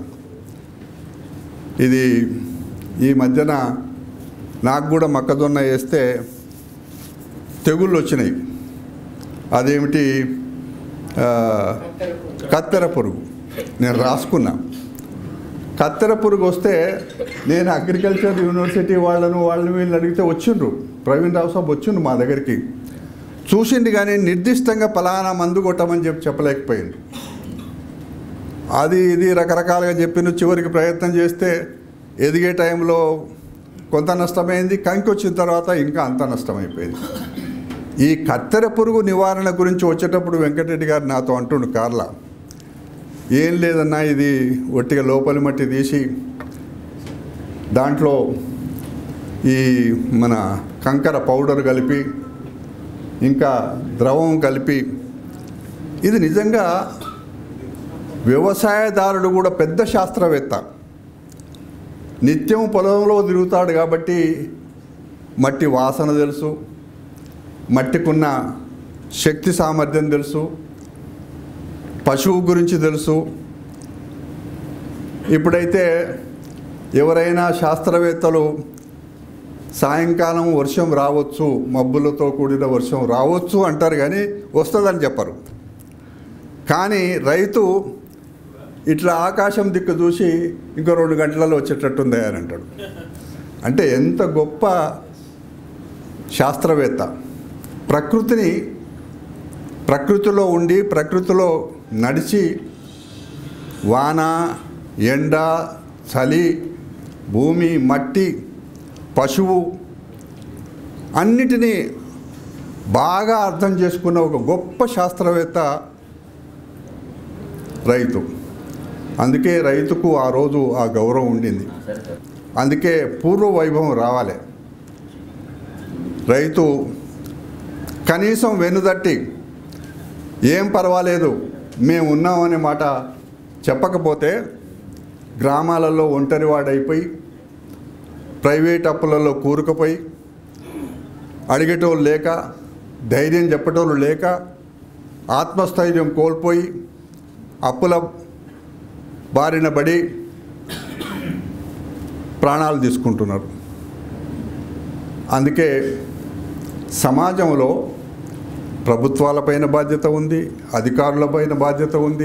ఇది ఈ మధ్యన నాకు కూడా మొక్కజొన్న వేస్తే తెగుళ్ళు వచ్చినాయి అదేమిటి ఆ, కత్తెర పురుగు నేను రాసుకున్నా కత్తెర పురుగు వస్తే నేను అగ్రికల్చర్ యూనివర్సిటీ వాళ్ళను వాళ్ళని వీళ్ళని అడిగితే వచ్చిండ్రు ప్రవీణ్ రావు సాబ్ వచ్చిండ్రు మా దగ్గరికి చూసింది కానీ నిర్దిష్టంగా పలానా మందు కొట్టమని చెప్పి చెప్పలేకపోయింది అది ఇది రకరకాలుగా చెప్పిన చివరికి ప్రయత్నం చేస్తే ఎదిగే టైంలో కొంత నష్టమైంది కంకి వచ్చిన తర్వాత ఇంకా అంత నష్టమైపోయింది ఈ కత్తెర పురుగు నివారణ గురించి వచ్చేటప్పుడు వెంకటరెడ్డి గారు నాతో అంటుండు కార్లా ఏం లేదన్నా ఇది ఒట్టిగా లోపలి మట్టి తీసి దాంట్లో ఈ మన కంకర పౌడర్ కలిపి ఇంకా ద్రవం కలిపి ఇది నిజంగా వ్యవసాయదారుడు కూడా పెద్ద శాస్త్రవేత్త నిత్యం పొలంలో తిరుగుతాడు కాబట్టి మట్టి వాసన తెలుసు మట్టికున్న శక్తి సామర్థ్యం తెలుసు పశువు గురించి తెలుసు ఇప్పుడైతే ఎవరైనా శాస్త్రవేత్తలు సాయంకాలం వర్షం రావచ్చు మబ్బులతో కూడిన వర్షం రావచ్చు అంటారు కానీ వస్తుందని చెప్పరు కానీ రైతు ఇట్లా ఆకాశం దిక్కు చూసి ఇంకో రెండు గంటలలో వచ్చేటట్టుంది అని అంటాడు అంటే ఎంత గొప్ప శాస్త్రవేత్త ప్రకృతిని ప్రకృతిలో ఉండి ప్రకృతిలో నడిచి వాన ఎండ చలి భూమి మట్టి పశువు అన్నిటినీ బాగా అర్థం చేసుకున్న ఒక గొప్ప శాస్త్రవేత్త రైతు అందుకే రైతుకు ఆ రోజు ఆ గౌరవం ఉండింది అందుకే పూర్వ వైభవం రావాలి రైతు కనీసం వెనుదట్టి ఏం పర్వాలేదు మేము ఉన్నామనే మాట చెప్పకపోతే గ్రామాలలో ఒంటరివాడైపోయి ప్రైవేట్ అప్పులలో కూరుకుపోయి అడిగేటోళ్ళు లేక ధైర్యం చెప్పేటోళ్ళు లేక ఆత్మస్థైర్యం కోల్పోయి అప్పుల బారిన పడి ప్రాణాలు తీసుకుంటున్నారు అందుకే సమాజంలో ప్రభుత్వాలపైన బాధ్యత ఉంది అధికారులపైన బాధ్యత ఉంది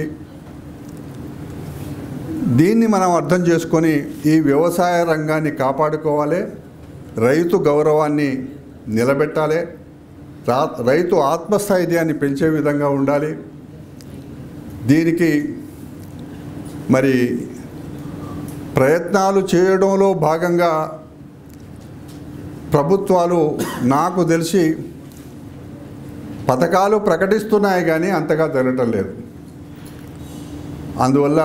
దీన్ని మనం అర్థం చేసుకొని ఈ వ్యవసాయ రంగాన్ని కాపాడుకోవాలి రైతు గౌరవాన్ని నిలబెట్టాలి రా రైతు ఆత్మస్థైర్యాన్ని పెంచే విధంగా ఉండాలి దీనికి మరి ప్రయత్నాలు చేయడంలో భాగంగా ప్రభుత్వాలు నాకు తెలిసి పథకాలు ప్రకటిస్తున్నాయి కానీ అంతగా జరగటం లేదు అందువల్ల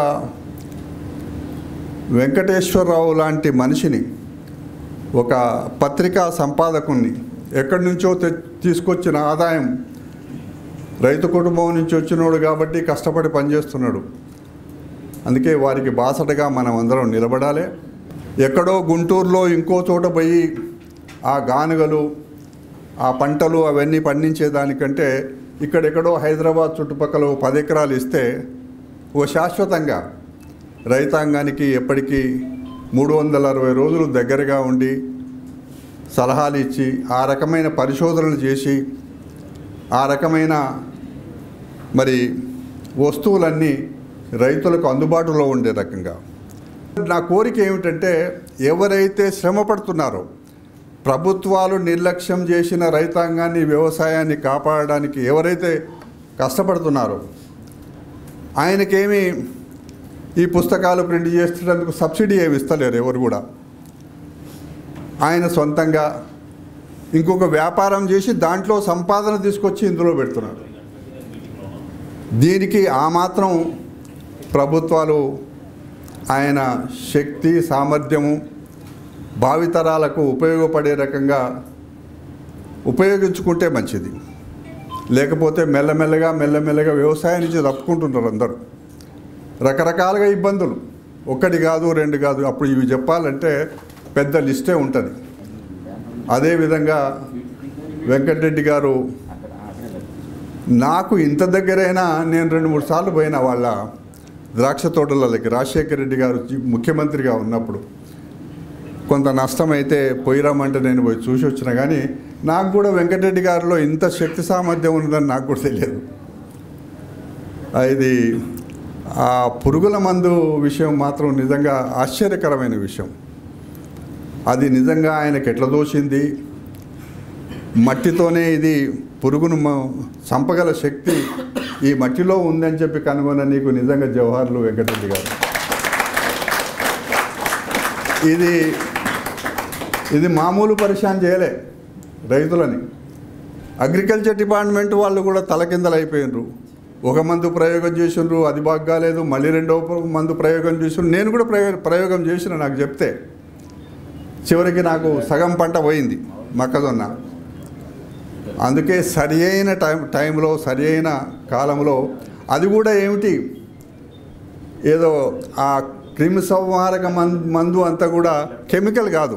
వెంకటేశ్వరరావు లాంటి మనిషిని ఒక పత్రికా సంపాదకుణ్ణి ఎక్కడి నుంచో తె- తీసుకొచ్చిన ఆదాయం రైతు కుటుంబం నుంచి వచ్చినోడు కాబట్టి కష్టపడి పనిచేస్తున్నాడు అందుకే వారికి బాసటగా మనం అందరం నిలబడాలి ఎక్కడో గుంటూరులో ఇంకో చోట పోయి ఆ గానుగలు ఆ పంటలు అవన్నీ పండించేదానికంటే ఇక్కడెక్కడో హైదరాబాద్ చుట్టుపక్కల ఓ పది ఎకరాలు ఇస్తే ఓ శాశ్వతంగా రైతాంగానికి ఎప్పటికీ మూడు వందల అరవై రోజులు దగ్గరగా ఉండి సలహాలు ఇచ్చి ఆ రకమైన పరిశోధనలు చేసి ఆ రకమైన మరి వస్తువులన్నీ రైతులకు అందుబాటులో ఉండే రకంగా నా కోరిక ఏమిటంటే ఎవరైతే శ్రమ పడుతున్నారో ప్రభుత్వాలు నిర్లక్ష్యం చేసిన రైతాంగాన్ని వ్యవసాయాన్ని కాపాడడానికి ఎవరైతే కష్టపడుతున్నారో ఆయనకేమి ఈ పుస్తకాలు ప్రింట్ చేస్తున్నందుకు సబ్సిడీ ఏమి ఇస్తలేరు ఎవరు కూడా ఆయన సొంతంగా ఇంకొక వ్యాపారం చేసి దాంట్లో సంపాదన తీసుకొచ్చి ఇందులో పెడుతున్నారు దీనికి ఆ మాత్రం ప్రభుత్వాలు ఆయన శక్తి సామర్థ్యము భావితరాలకు ఉపయోగపడే రకంగా ఉపయోగించుకుంటే మంచిది లేకపోతే మెల్లమెల్లగా మెల్లమెల్లగా వ్యవసాయం నుంచి తప్పుకుంటున్నారు అందరూ రకరకాలుగా ఇబ్బందులు ఒకటి కాదు రెండు కాదు అప్పుడు ఇవి చెప్పాలంటే పెద్ద లిస్టే ఉంటుంది అదేవిధంగా వెంకటరెడ్డి గారు నాకు ఇంత దగ్గరైనా నేను రెండు మూడు సార్లు పోయిన వాళ్ళ ద్రాక్ష తోటలకి రాజశేఖర రెడ్డి గారు జీ- ముఖ్యమంత్రిగా ఉన్నప్పుడు కొంత నష్టమైతే పోయిరామంటే నేను పోయి చూసి వచ్చిన కానీ నాకు కూడా వెంకటరెడ్డి గారిలో ఇంత శక్తి సామర్థ్యం ఉన్నదని నాకు కూడా తెలియదు ఇది ఆ పురుగుల మందు విషయం మాత్రం నిజంగా ఆశ్చర్యకరమైన విషయం అది నిజంగా ఆయనకు ఎట్లా దోచింది మట్టితోనే ఇది పురుగును మ- చంపగల శక్తి ఈ మట్టిలో ఉందని చెప్పి కనుగొన్న నీకు నిజంగా జవహర్లు వెంకటరెడ్డి గారు ఇది ఇది మామూలు పరిశాన్ చేయలే రైతులని అగ్రికల్చర్ డిపార్ట్మెంట్ వాళ్ళు కూడా తలకిందలు అయిపోయినరు ఒక మందు ప్రయోగం చేసిండ్రు అది బాగా కాలేదు మళ్ళీ రెండో ప్ర- మందు ప్రయోగం చేసిండ్రు నేను కూడా ప్రయోగ ప్రయోగం చేసిన నాకు చెప్తే చివరికి నాకు సగం పంట పోయింది మొక్కజొన్న అందుకే సరి అయిన టైం టైంలో సరి అయిన కాలంలో అది కూడా ఏమిటి ఏదో ఆ క్రిమి సంహారక మం- మందు అంతా కూడా కెమికల్ కాదు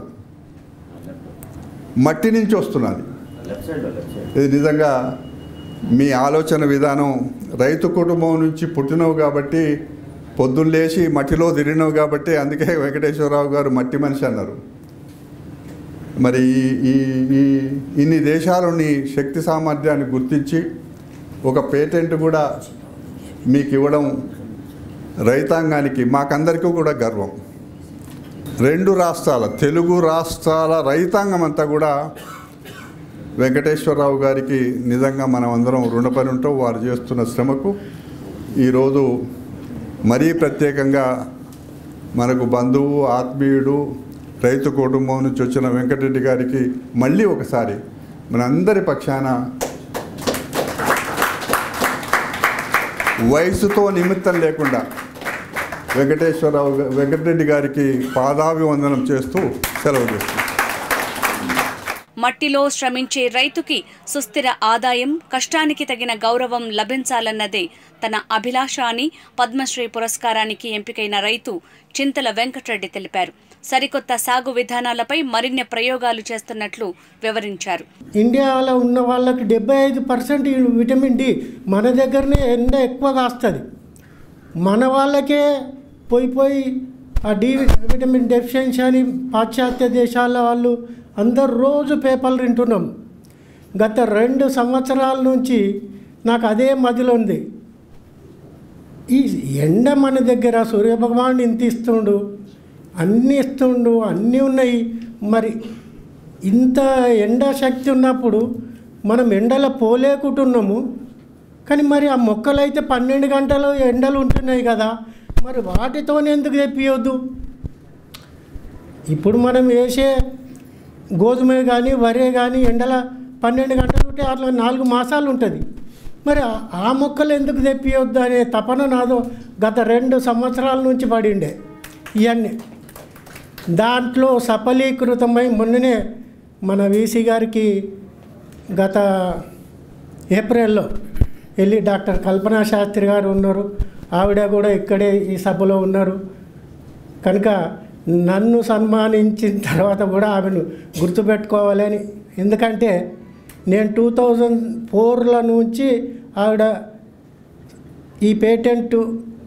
మట్టి నుంచి వస్తున్నది ఇది నిజంగా మీ ఆలోచన విధానం రైతు కుటుంబం నుంచి పుట్టినవు కాబట్టి పొద్దున్న లేచి మట్టిలో తిరిగినవు కాబట్టి అందుకే వెంకటేశ్వరరావు గారు మట్టి మనిషి అన్నారు మరి ఈ ఈ ఈ ఇన్ని దేశాలని శక్తి సామర్థ్యాన్ని గుర్తించి ఒక పేటెంట్ కూడా మీకు ఇవ్వడం రైతాంగానికి మాకందరికీ కూడా గర్వం రెండు రాష్ట్రాల తెలుగు రాష్ట్రాల రైతాంగం అంతా కూడా వెంకటేశ్వరరావు గారికి నిజంగా మనం అందరం రుణపడి ఉంటాం వారు చేస్తున్న శ్రమకు ఈరోజు మరీ ప్రత్యేకంగా మనకు బంధువు ఆత్మీయుడు రైతు కుటుంబం నుంచి వచ్చిన వెంకటరెడ్డి గారికి మళ్ళీ ఒకసారి మనందరి పక్షాన వయసుతో నిమిత్తం లేకుండా వెంకటేశ్వరరావు గా- వెంకటరెడ్డి గారికి పాదాభివందనం చేస్తూ సెలవు చేస్తున్నాను మట్టిలో శ్రమించే రైతుకి సుస్థిర ఆదాయం కష్టానికి తగిన గౌరవం లభించాలన్నదే తన అభిలాష అని పద్మశ్రీ పురస్కారానికి ఎంపికైన రైతు చింతల వెంకటరెడ్డి తెలిపారు సరికొత్త సాగు విధానాలపై మరిన్ని ప్రయోగాలు చేస్తున్నట్లు వివరించారు ఇండియాలో ఉన్న వాళ్ళకి డెబ్బై ఐదు పర్సెంట్ విటమిన్ డి మన దగ్గరనే ఎండ ఎక్కువ కాస్తుంది మన వాళ్ళకే పోయి పోయి ఆ డి విటమిన్ డెఫిషియన్సీ అని పాశ్చాత్య దేశాల వాళ్ళు అందరు రోజు పేపర్లు వింటున్నాం గత రెండు సంవత్సరాల నుంచి నాకు అదే మదిలో ఉంది ఈ ఎండ మన దగ్గర సూర్యభగవాన్ ఇంత ఇస్తుండు అన్నీ ఇస్తుండు అన్నీ ఉన్నాయి మరి ఇంత ఎండ శక్తి ఉన్నప్పుడు మనం ఎండలో పోలేకుంటున్నాము కానీ మరి ఆ మొక్కలు అయితే పన్నెండు గంటలు ఎండలు ఉంటున్నాయి కదా మరి వాటితోనే ఎందుకు తెప్పియొద్దు ఇప్పుడు మనం వేసే గోధుమ కానీ వరే కానీ ఎండల పన్నెండు గంటలు ఉంటే అట్లా నాలుగు మాసాలు ఉంటుంది మరి ఆ- ఆ మొక్కలు ఎందుకు తెప్పియొద్దు అనే తపన నాదో గత రెండు సంవత్సరాల నుంచి పడిండే ఇవన్నీ దాంట్లో సఫలీకృతమై మొన్ననే మన వీసీ గారికి గత ఏప్రిల్లో వెళ్ళి డాక్టర్ కల్పనా శాస్త్రి గారు ఉన్నారు ఆవిడ కూడా ఇక్కడే ఈ సభలో ఉన్నారు కనుక నన్ను సన్మానించిన తర్వాత కూడా ఆమెను గుర్తుపెట్టుకోవాలని ఎందుకంటే నేను టూ థౌజండ్ ఫోర్ల నుంచి ఆవిడ ఈ పేటెంట్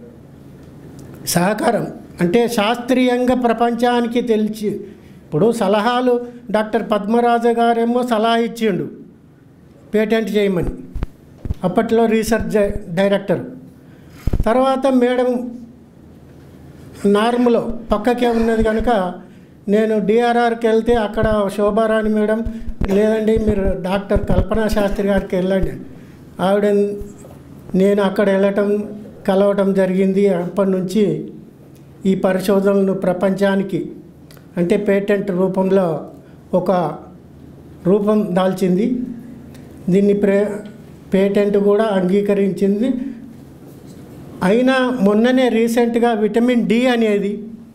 సహకారం అంటే శాస్త్రీయంగా ప్రపంచానికి తెలిసి ఇప్పుడు సలహాలు డాక్టర్ పద్మరాజు గారేమో సలహా ఇచ్చిండు పేటెంట్ చేయమని అప్పట్లో రీసెర్చ్ డై- డైరెక్టర్ తర్వాత మేడం నార్మలో పక్కకే ఉన్నది కనుక నేను డిఆర్ఆర్కి వెళ్తే అక్కడ శోభారాణి మేడం లేదండి మీరు డాక్టర్ కల్పనా శాస్త్రి గారికి వెళ్ళండి ఆవిడ నేను అక్కడ వెళ్ళటం కలవటం జరిగింది అప్పటి నుంచి ఈ పరిశోధనలు ప్రపంచానికి అంటే పేటెంట్ రూపంలో ఒక రూపం దాల్చింది దీన్ని ప్రే పేటెంట్ కూడా అంగీకరించింది అయినా మొన్ననే రీసెంట్గా విటమిన్ డి అనేది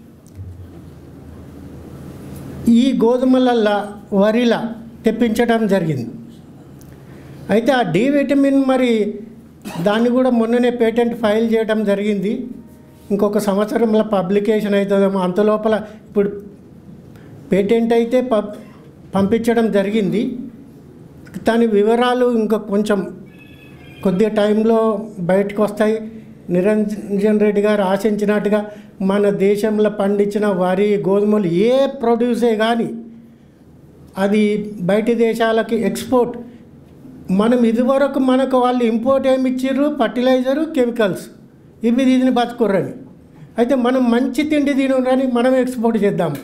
ఈ గోధుమలల్లా వరిలా తెప్పించడం జరిగింది అయితే ఆ డి విటమిన్ మరి దాన్ని కూడా మొన్ననే పేటెంట్ ఫైల్ చేయడం జరిగింది ఇంకొక సంవత్సరంలో పబ్లికేషన్ అవుతుందేమో అంతలోపల ఇప్పుడు పేటెంట్ అయితే పబ్ పంపించడం జరిగింది దాని వివరాలు ఇంకా కొంచెం కొద్ది టైంలో బయటకు వస్తాయి నిరంజన్ రెడ్డి గారు ఆశించినట్టుగా మన దేశంలో పండించిన వరి గోధుమలు ఏ ప్రొడ్యూసే కానీ అది బయటి దేశాలకి ఎక్స్పోర్ట్ మనం ఇదివరకు మనకు వాళ్ళు ఇంపోర్ట్ ఏమి ఇచ్చిర్రు ఫర్టిలైజరు కెమికల్స్ ఇవి దీన్ని బతుకుర్రని అయితే మనం మంచి తిండి తినని మనం ఎక్స్పోర్ట్ చేద్దాం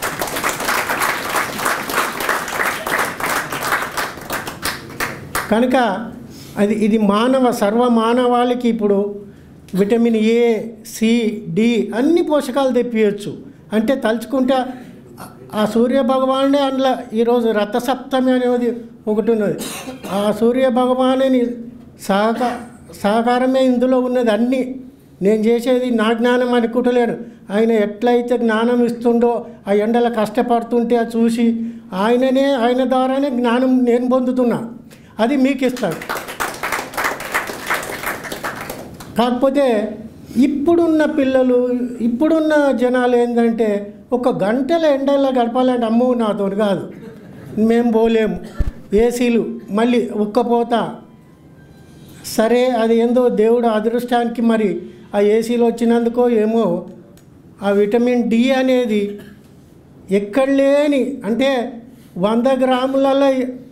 కనుక అది ఇది మానవ సర్వ మానవాళికి ఇప్పుడు విటమిన్ ఏ సి డి అన్ని పోషకాలు తెప్పియచ్చు అంటే తలుచుకుంటే ఆ- ఆ సూర్య భగవానుడే అందులో ఈరోజు రథసప్తమి అనేది ఒకటి ఉన్నది ఆ సూర్య భగవానుని సహక సహకారమే ఇందులో ఉన్నది అన్నీ నేను చేసేది నా జ్ఞానం అనుకుంటలేను ఆయన ఎట్లయితే జ్ఞానం ఇస్తుండో ఆ ఎండల కష్టపడుతుంటే అది చూసి ఆయననే ఆయన ద్వారానే జ్ఞానం నేను పొందుతున్నా అది మీకు ఇస్తాను కాకపోతే ఇప్పుడున్న పిల్లలు ఇప్పుడున్న జనాలు ఏంటంటే ఒక గంటల ఎండల్లో గడపాలంటే అమ్మో నాతో కాదు మేము పోలేము ఏసీలు మళ్ళీ ఉక్కపోతా సరే అది ఏందో దేవుడు అదృష్టానికి మరి ఆ ఏసీలు వచ్చినందుకో ఏమో ఆ విటమిన్ డి అనేది ఎక్కడ లేని అంటే వంద గ్రాములలో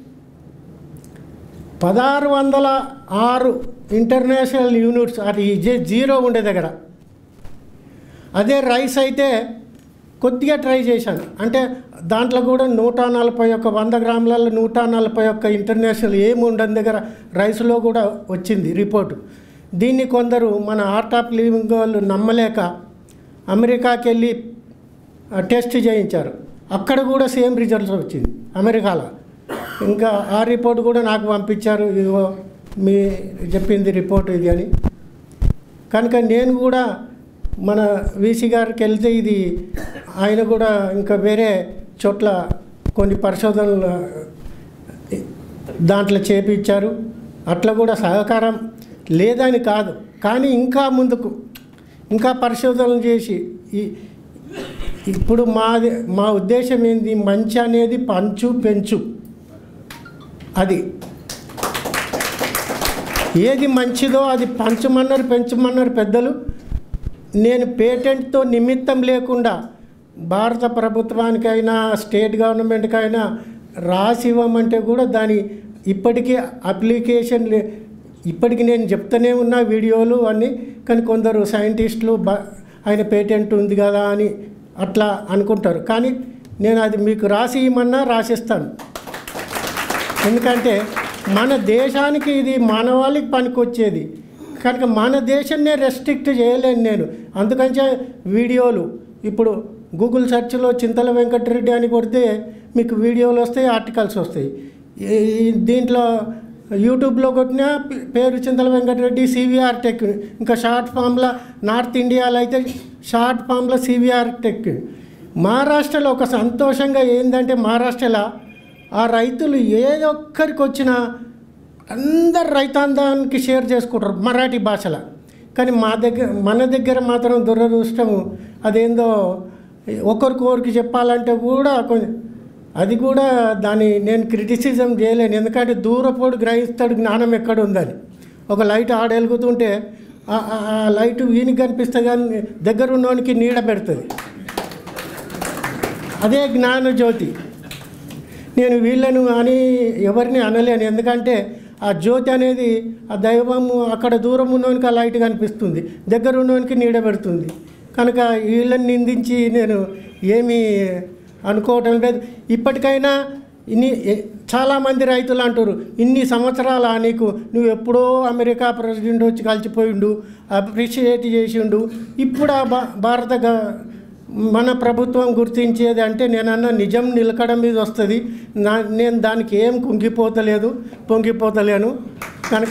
పదహారు వందల ఆరు ఇంటర్నేషనల్ యూనిట్స్ అది జే- జీరో ఉండే దగ్గర అదే రైస్ అయితే కొద్దిగా ట్రై చేశాను అంటే దాంట్లో కూడా నూట నలభై ఒక్క వంద గ్రాములలో నూట నలభై ఒక్క ఇంటర్నేషనల్ ఏమి ఉండని దగ్గర రైస్లో కూడా వచ్చింది రిపోర్టు దీన్ని కొందరు మన ఆర్ట్ ఆఫ్ లివింగ్ వాళ్ళు నమ్మలేక అమెరికాకి వెళ్ళి ఆ, టెస్ట్ చేయించారు అక్కడ కూడా సేమ్ రిజల్ట్స్ వచ్చింది అమెరికాలో ఇంకా ఆ రిపోర్ట్ కూడా నాకు పంపించారు ఇదిగో మీ చెప్పింది రిపోర్ట్ ఇది అని కనుక నేను కూడా మన వీసీ గారికి వెళ్తే ఇది ఆయన కూడా ఇంకా వేరే చోట్ల కొన్ని పరిశోధనలు దాంట్లో చేపించారు అట్లా కూడా సహకారం లేదని కాదు కానీ ఇంకా ముందుకు ఇంకా పరిశోధనలు చేసి ఈ ఇప్పుడు మాది మా ఉద్దేశం ఏంది మంచి అనేది పంచు పెంచు అది ఏది మంచిదో అది పంచమన్నారు పెంచమన్నారు పెద్దలు నేను పేటెంట్తో నిమిత్తం లేకుండా భారత ప్రభుత్వానికైనా స్టేట్ గవర్నమెంట్కైనా రాసి ఇవ్వమంటే కూడా దాని ఇప్పటికీ అప్లికేషన్ లే ఇప్పటికి నేను చెప్తూనే ఉన్నా వీడియోలు అన్నీ కానీ కొందరు సైంటిస్టులు బ ఆయన పేటెంట్ ఉంది కదా అని అట్లా అనుకుంటారు కానీ నేను అది మీకు రాసి ఇవ్వమన్నా రాసిస్తాను ఎందుకంటే మన దేశానికి ఇది మానవాళికి పనికొచ్చేది కనుక మన దేశాన్నే రెస్ట్రిక్ట్ చేయలేను నేను అందుకని వీడియోలు ఇప్పుడు గూగుల్ సెర్చ్లో చింతల వెంకటరెడ్డి అని కొడితే మీకు వీడియోలు వస్తాయి ఆర్టికల్స్ వస్తాయి ఈ- దీంట్లో యూట్యూబ్లో కొట్టిన పేరు చింతల వెంకటరెడ్డి సివిఆర్ టెక్ ఇంకా షార్ట్ ఫామ్లో నార్త్ ఇండియాలో అయితే షార్ట్ ఫామ్లో సివిఆర్ టెక్ మహారాష్ట్రలో ఒక సంతోషంగా ఏంటంటే మహారాష్ట్రలో ఆ రైతులు ఏ ఒక్కరికి వచ్చినా అందరు రైతాంగానికి షేర్ చేసుకుంటారు మరాఠీ భాషలో కానీ మా దగ్గర మన దగ్గర మాత్రం దురదృష్టము అదేందో ఒకరికొకరికి చెప్పాలంటే కూడా కొంచెం అది కూడా దాన్ని నేను క్రిటిసిజం చేయలేను ఎందుకంటే దూరపోడు గ్రహిస్తాడు జ్ఞానం ఎక్కడ ఉందని ఒక లైట్ ఆడ వెలుగుతుంటే ఆ ఆ- ఆ లైట్ వీనికి కనిపిస్తుంది కానీ దగ్గర ఉన్నవానికి నీడ పెడుతుంది అదే జ్ఞాన జ్యోతి నేను వీళ్ళను అని ఎవరిని అనలేను ఎందుకంటే ఆ జ్యోతి అనేది ఆ దైవము అక్కడ దూరం ఉన్నవానికి ఆ లైట్ కనిపిస్తుంది దగ్గర ఉన్నవానికి నీడ పెడుతుంది కనుక వీళ్ళని నిందించి నేను ఏమీ అనుకోవటం లేదు ఇప్పటికైనా ఇన్ని ఎ- చాలామంది రైతులు అంటారు ఇన్ని సంవత్సరాల నీకు నువ్వు ఎప్పుడో అమెరికా ప్రెసిడెంట్ వచ్చి కలిసిపోయిండు అప్రిషియేట్ చేసిండు ఇప్పుడు ఆ భా- భారత గ- మన ప్రభుత్వం గుర్తించేది అంటే నేనన్న నిజం నిలకడ మీద వస్తుంది నా నేను దానికి ఏం కుంగిపోతలేదు పొంగిపోతలేను కనుక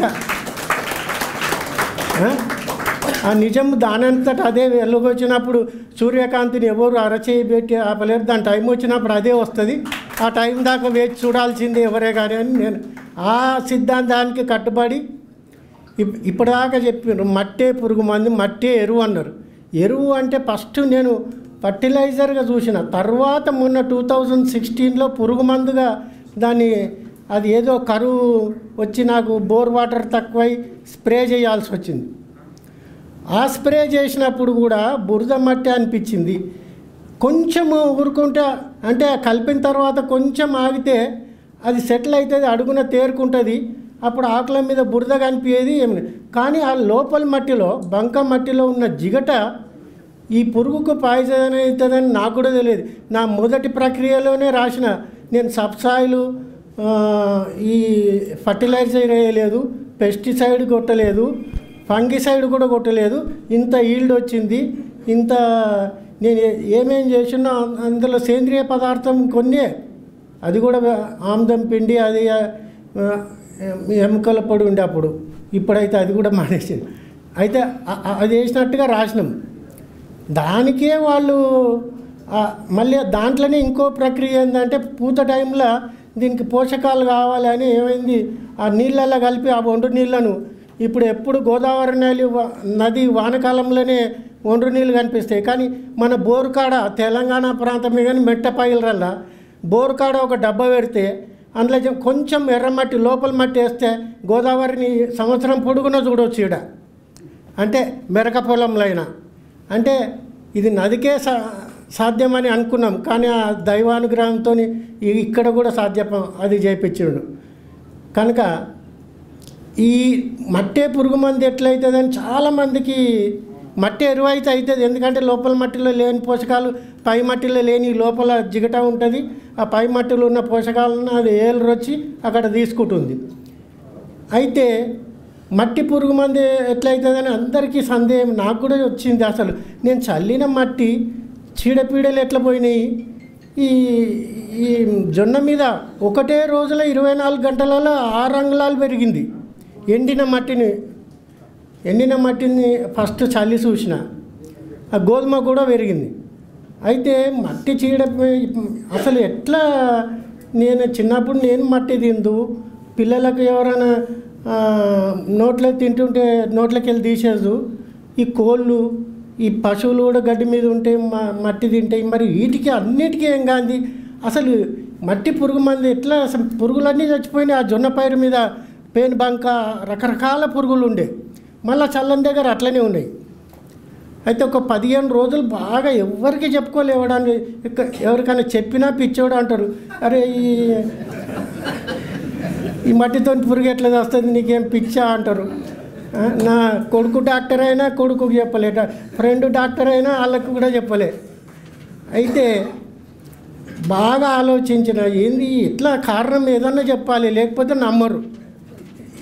ఆ? ఆ నిజం దానంతట అదే వెలుగొచ్చినప్పుడు సూర్యకాంతిని ఎవరు అరచేయి పెట్టి ఆపలేరు దాని టైం వచ్చినప్పుడు అదే వస్తుంది ఆ టైం దాకా వేచి చూడాల్సిందే ఎవరే కానీ అని నేను ఆ సిద్ధాంతానికి కట్టుబడి ఇప్- ఇప్పటిదాకా చెప్పారు మట్టే పురుగు మందు మట్టే ఎరువు అన్నారు ఎరువు అంటే ఫస్ట్ నేను ఫర్టిలైజర్గా చూసిన తర్వాత మొన్న టూ థౌజండ్ సిక్స్టీన్లో పురుగు మందుగా దాన్ని అది ఏదో కరువు వచ్చి నాకు బోర్ వాటర్ తక్కువై స్ప్రే చేయాల్సి వచ్చింది ఆ స్ప్రే చేసినప్పుడు కూడా బురద మట్టి అనిపించింది కొంచెం ఊరుకుంటే అంటే కలిపిన తర్వాత కొంచెం ఆగితే అది సెటిల్ అవుతుంది అడుగున తేరుకుంటుంది అప్పుడు ఆకుల మీద బురద కనిపించేది ఏమి కానీ ఆ లోపల మట్టిలో బంక మట్టిలో ఉన్న జిగట ఈ పురుగుకు పాయిజన్ అవుతుందని నాకు కూడా తెలియదు నా మొదటి ప్రక్రియలోనే రాసిన నేను సబ్సాయిలు ఆ, ఈ ఫర్టిలైజర్ వేయలేదు పెస్టిసైడ్ కొట్టలేదు ఫంగిసైడ్ కూడా కొట్టలేదు ఇంత ఈల్డ్ వచ్చింది ఇంత నేను ఏ- ఏమేం చేసినా అందులో సేంద్రియ పదార్థం కొన్నే అది కూడా ఆముదం పిండి అది ఆ, ఎముకల పొడి ఉండే అప్పుడు ఇప్పుడైతే అది కూడా మానేసింది అయితే ఆ- ఆ- అది వేసినట్టుగా రాసినాం దానికే వాళ్ళు ఆ, మళ్ళీ దాంట్లోనే ఇంకో ప్రక్రియ ఏంటంటే పూత టైంలో దీనికి పోషకాలు కావాలి అని ఏమైంది ఆ నీళ్ళల్లో కలిపి ఆ ఒండ్రు నీళ్ళను ఇప్పుడు ఎప్పుడు గోదావరి నది వా- నది వానకాలంలోనే ఒండ్రు నీళ్ళు కనిపిస్తాయి కానీ మన బోరుకాడ తెలంగాణ ప్రాంతమే కానీ మెట్టపైలరల్లా బోరుకాడ ఒక డబ్బా పెడితే అందులో జం- కొంచెం ఎర్రమట్టి లోపల మట్టి వేస్తే గోదావరిని సంవత్సరం పొడుగున చూడవచ్చు ఈడ అంటే మెరక పొలంలో అయినా అంటే ఇది నదికే సా సాధ్యమని అనుకున్నాం కానీ ఆ దైవానుగ్రహంతో ఇక్కడ కూడా సాధ్యం అది చేయించిండు కనుక ఈ మట్టే పురుగు మంది ఎట్లయితుందని చాలామందికి మట్టి ఎరువు అయితే అవుతుంది ఎందుకంటే లోపల మట్టిలో లేని పోషకాలు పై మట్టిలో లేని లోపల జిగట ఉంటుంది ఆ పై మట్టిలో ఉన్న పోషకాలను అది ఏళ్ళు వచ్చి అక్కడ తీసుకుంటుంది అయితే మట్టి పురుగు మంది ఎట్లయితుందని అందరికీ సందేహం నాకు కూడా వచ్చింది అసలు నేను చల్లిన మట్టి చీడపీడలు ఎట్లా పోయినాయి ఈ ఈ జొన్న మీద ఒకటే రోజులో ఇరవై నాలుగు గంటలలో ఆరు అంగుళాలు పెరిగింది ఎండిన మట్టిని ఎండిన మట్టిని ఫస్ట్ చల్లి చూసిన ఆ గోధుమ కూడా పెరిగింది అయితే మట్టి చీడ అసలు ఎట్లా నేను చిన్నప్పుడు నేను మట్టి తిందు పిల్లలకు ఎవరైనా ఆ, నోట్లో తింటుంటే నోట్లోకి వెళ్ళి తీసేదు ఈ కోళ్ళు ఈ పశువులు కూడా గడ్డి మీద ఉంటే మ- మట్టి తింటాయి మరి వీటికి అన్నిటికీ ఏం కాంది అసలు మట్టి పురుగు మంది ఎట్లా అసలు పురుగులన్నీ చచ్చిపోయినాయి ఆ జొన్న పైరు మీద పేను బంక రకరకాల పురుగులు ఉండే మళ్ళీ చల్లని దగ్గర అట్లనే ఉన్నాయి అయితే ఒక పదిహేను రోజులు బాగా ఎవరికి చెప్పుకోలేవడానికి ఇక- ఎవరికైనా చెప్పినా పిచ్చోడు అంటారు అరే ఈ ఈ మట్టితో పురుగు ఎట్లా వస్తుంది నీకేం పిచ్చా అంటారు ఆ, నా కొడుకు డాక్టర్ అయినా కొడుకుకి చెప్పలే డా- ఫ్రెండ్ డాక్టర్ అయినా వాళ్ళకు కూడా చెప్పలే అయితే బాగా ఆలోచించిన ఏంది ఇట్లా కారణం ఏదన్నా చెప్పాలి లేకపోతే నమ్మరు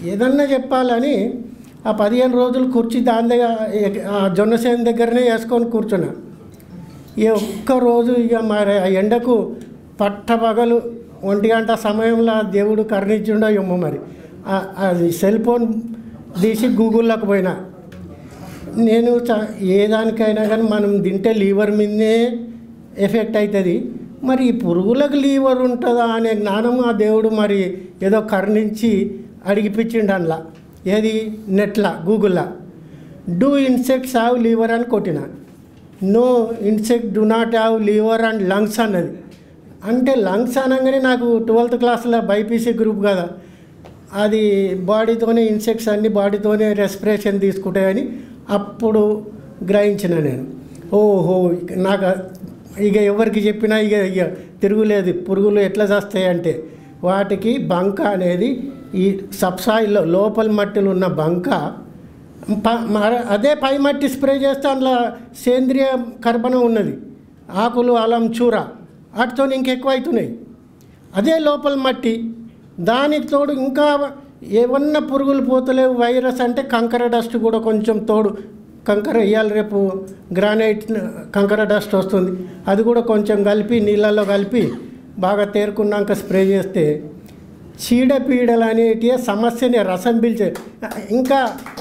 ఏదన్నా చెప్పాలని ఆ పదిహేను రోజులు కుర్చీ దాని దగ్గర ఆ జొన్నసేన దగ్గరనే వేసుకొని కూర్చున్నా ఈ ఒక్క రోజు ఇక మరి ఆ ఎండకు పట్టపగలు ఒంటి గంట సమయంలో ఆ దేవుడు కరుణించిండో ఏమో మరి ఆ- అది సెల్ ఫోన్ తీసి గూగుల్లోకి పోయినా నేను చ- ఏ దానికైనా కానీ మనం తింటే లీవర్ మీదనే ఎఫెక్ట్ అవుతుంది మరి ఈ పురుగులకు లీవర్ ఉంటుందా అనే జ్ఞానం ఆ దేవుడు మరి ఏదో కరుణించి అడిగిపించిండు అందులో ఏది నెట్లా గూగుల్లో డూ ఇన్సెక్ట్స్ హ్యావ్ లీవర్ అని కొట్టిన no insect do not have liver and lungs అన్నది అంటే లంగ్స్ అనగానే నాకు ట్వెల్త్ క్లాస్లో బైపీసీ గ్రూప్ కదా అది బాడీతోనే ఇన్సెక్ట్స్ అన్ని బాడీతోనే రెస్పిరేషన్ తీసుకుంటాయని అప్పుడు గ్రహించిన నేను ఓహో ఇక నాకు ఇక ఎవరికి చెప్పినా ఇక ఇక తిరుగులేదు పురుగులు ఎట్లా చేస్తాయి అంటే వాటికి బంక అనేది ఈ సబ్సాయిల్లో లోపల మట్టిలో ఉన్న బంక ప- మర- అదే పై మట్టి స్ప్రే చేస్తే అందులో సేంద్రియ కర్బనం ఉన్నది ఆకులు అలం చూర వాటితో ఇంకెక్కువ అవుతున్నాయి అదే లోపల మట్టి దానికి తోడు ఇంకా ఏమన్నా పురుగులు పోతలేవు వైరస్ అంటే కంకర డస్ట్ కూడా కొంచెం తోడు కంకర ఇవాళ రేపు గ్రానైట్ కంకర డస్ట్ వస్తుంది అది కూడా కొంచెం కలిపి నీళ్ళల్లో కలిపి బాగా తేరుకున్నాక స్ప్రే చేస్తే చీడపీడలు అనేటివి సమస్యని రసం పీల్చే ఇంకా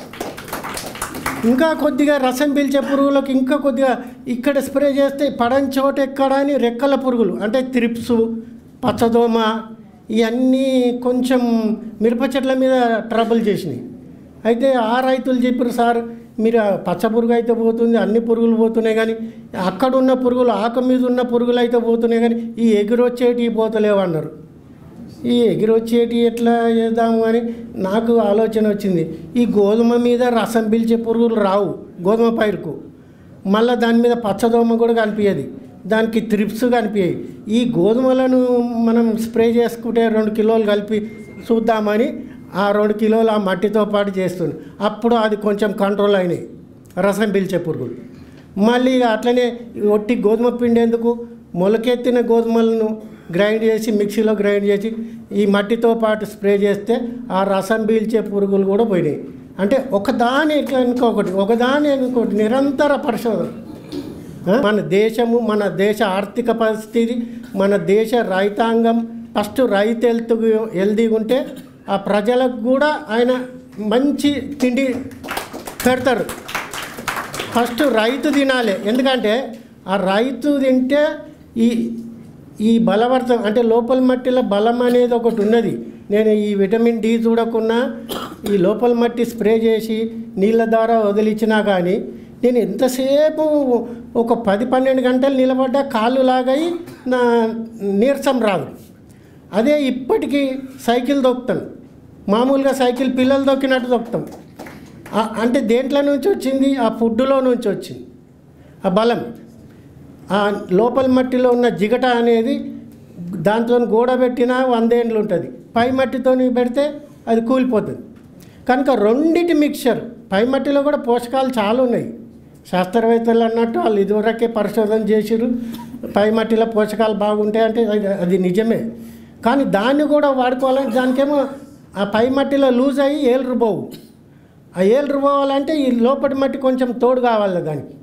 ఇంకా కొద్దిగా రసం పీల్చే పురుగులకు ఇంకా కొద్దిగా ఇక్కడ స్ప్రే చేస్తే పడని చోట ఎక్కడ అని రెక్కల పురుగులు అంటే త్రిప్స్ పచ్చదోమ ఇవన్నీ కొంచెం మిరప చెట్ల మీద ట్రబుల్ చేసినాయి అయితే ఆ రైతులు చెప్పారు సార్ మీరు ఆ పచ్చ పురుగు అయితే పోతుంది అన్ని పురుగులు పోతున్నాయి కానీ అక్కడ ఉన్న పురుగులు ఆకు మీద ఉన్న పురుగులు అయితే పోతున్నాయి కానీ ఈ ఎగురొచ్చేటి పోతలేవు అన్నారు ఈ ఎగిరొచ్చేటి ఎట్లా చేద్దాము అని నాకు ఆలోచన వచ్చింది ఈ గోధుమ మీద రసం పీల్చే పురుగులు రావు గోధుమ పైరుకు మళ్ళీ దాని మీద పచ్చదోమ కూడా కనిపించదు దానికి త్రిప్స్ కనిపించాయి ఈ గోధుమలను మనం స్ప్రే చేసుకుంటే రెండు కిలోలు కలిపి చూద్దామని ఆ రెండు కిలోలు ఆ మట్టితో పాటు చేస్తుంది అప్పుడు అది కొంచెం కంట్రోల్ అయినాయి రసం పీల్చే పురుగులు మళ్ళీ ఇక అట్లనే ఒట్టి గోధుమ పిండి ఎందుకు మొలకెత్తిన గోధుమలను గ్రైండ్ చేసి మిక్సీలో గ్రైండ్ చేసి ఈ మట్టితో పాటు స్ప్రే చేస్తే ఆ రసం పీల్చే పురుగులు కూడా పోయినాయి అంటే ఒకదాని ఇంకొకటి ఒకదాని ఇంకొకటి నిరంతర పరిశోధన ఆ? మన దేశము మన దేశ ఆర్థిక పరిస్థితి మన దేశ రైతాంగం ఫస్ట్ రైతు హెల్త్ హెల్దీగా ఉంటే ఆ ప్రజలకు కూడా ఆయన మంచి తిండి పెడతారు ఫస్ట్ రైతు తినాలి ఎందుకంటే ఆ రైతు తింటే ఈ ఈ బలవర్తం అంటే లోపల మట్టిలో బలం అనేది ఒకటి ఉన్నది నేను ఈ విటమిన్ డి చూడకున్నా ఈ లోపల మట్టి స్ప్రే చేసి నీళ్ళ ద్వారా వదిలిచ్చినా కానీ నేను ఎంతసేపు ఒక పది పన్నెండు గంటలు నిలబడ్డా కాళ్ళు లాగాయి నా నీరసం రాదు అదే ఇప్పటికీ సైకిల్ దొక్కుతాను మామూలుగా సైకిల్ పిల్లలు దొక్కినట్టు దొక్కుతాం ఆ- అంటే దేంట్లో నుంచి వచ్చింది ఆ ఫుడ్లో నుంచి వచ్చింది ఆ బలం ఆ లోపల మట్టిలో ఉన్న జిగట అనేది దాంతో గోడ పెట్టినా వందేండ్లు ఉంటుంది పై మట్టితో పెడితే అది కూలిపోతుంది కనుక రెండిటి మిక్చర్ పై మట్టిలో కూడా పోషకాలు చాలా ఉన్నాయి శాస్త్రవేత్తలు అన్నట్టు వాళ్ళు ఇదివరకే పరిశోధన చేసిరు పై మట్టిలో పోషకాలు బాగుంటాయి అంటే అది అది నిజమే కానీ దాన్ని కూడా వాడుకోవాలంటే దానికేమో ఆ పై మట్టిలో లూజ్ అయ్యి ఏళ్ళు పోవు ఆ ఏళ్ళు పోవాలంటే ఈ లోపటి మట్టి కొంచెం తోడు కావాలి దానికి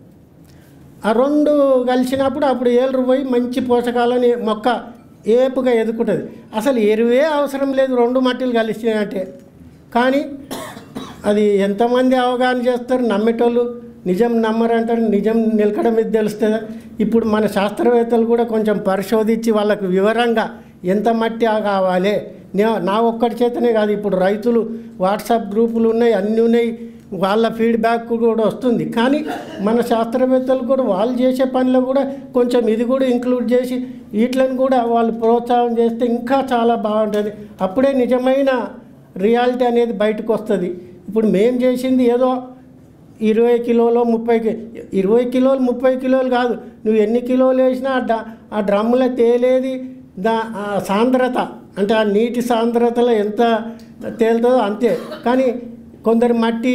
ఆ రెండు కలిసినప్పుడు అప్పుడు ఏళ్ళు పోయి మంచి పోషకాలని మొక్క ఏపుగా ఎదుకుంటుంది అసలు ఎరువే అవసరం లేదు రెండు మట్టిలు కలిసినట్టే కానీ అది ఎంతమంది అవగాహన చేస్తారు నమ్మేటోళ్ళు నిజం నమ్మరంటారు నిజం నిలకడ మీద తెలుస్తుందా ఇప్పుడు మన శాస్త్రవేత్తలు కూడా కొంచెం పరిశోధించి వాళ్ళకు వివరంగా ఎంత మట్టి కావాలి నే- నా ఒక్కటి చేతనే కాదు ఇప్పుడు రైతులు వాట్సాప్ గ్రూపులు ఉన్నాయి అన్నీ ఉన్నాయి వాళ్ళ ఫీడ్బ్యాక్ కూడా వస్తుంది కానీ మన శాస్త్రవేత్తలు కూడా వాళ్ళు చేసే పనిలో కూడా కొంచెం ఇది కూడా ఇంక్లూడ్ చేసి వీటిని కూడా వాళ్ళు ప్రోత్సాహం చేస్తే ఇంకా చాలా బాగుంటుంది అప్పుడే నిజమైన రియాలిటీ అనేది బయటకు వస్తుంది ఇప్పుడు మేం చేసింది ఏదో ఇరవై కిలోలు ముప్పై కి ఇరవై కిలోలు ముప్పై కిలోలు కాదు నువ్వు ఎన్ని కిలోలు వేసినా ఆ డ- ఆ డ్రమ్ములో తేలేది దా ఆ సాంద్రత అంటే ఆ నీటి సాంద్రతలో ఎంత తేలుతుందో అంతే కానీ కొందరు మట్టి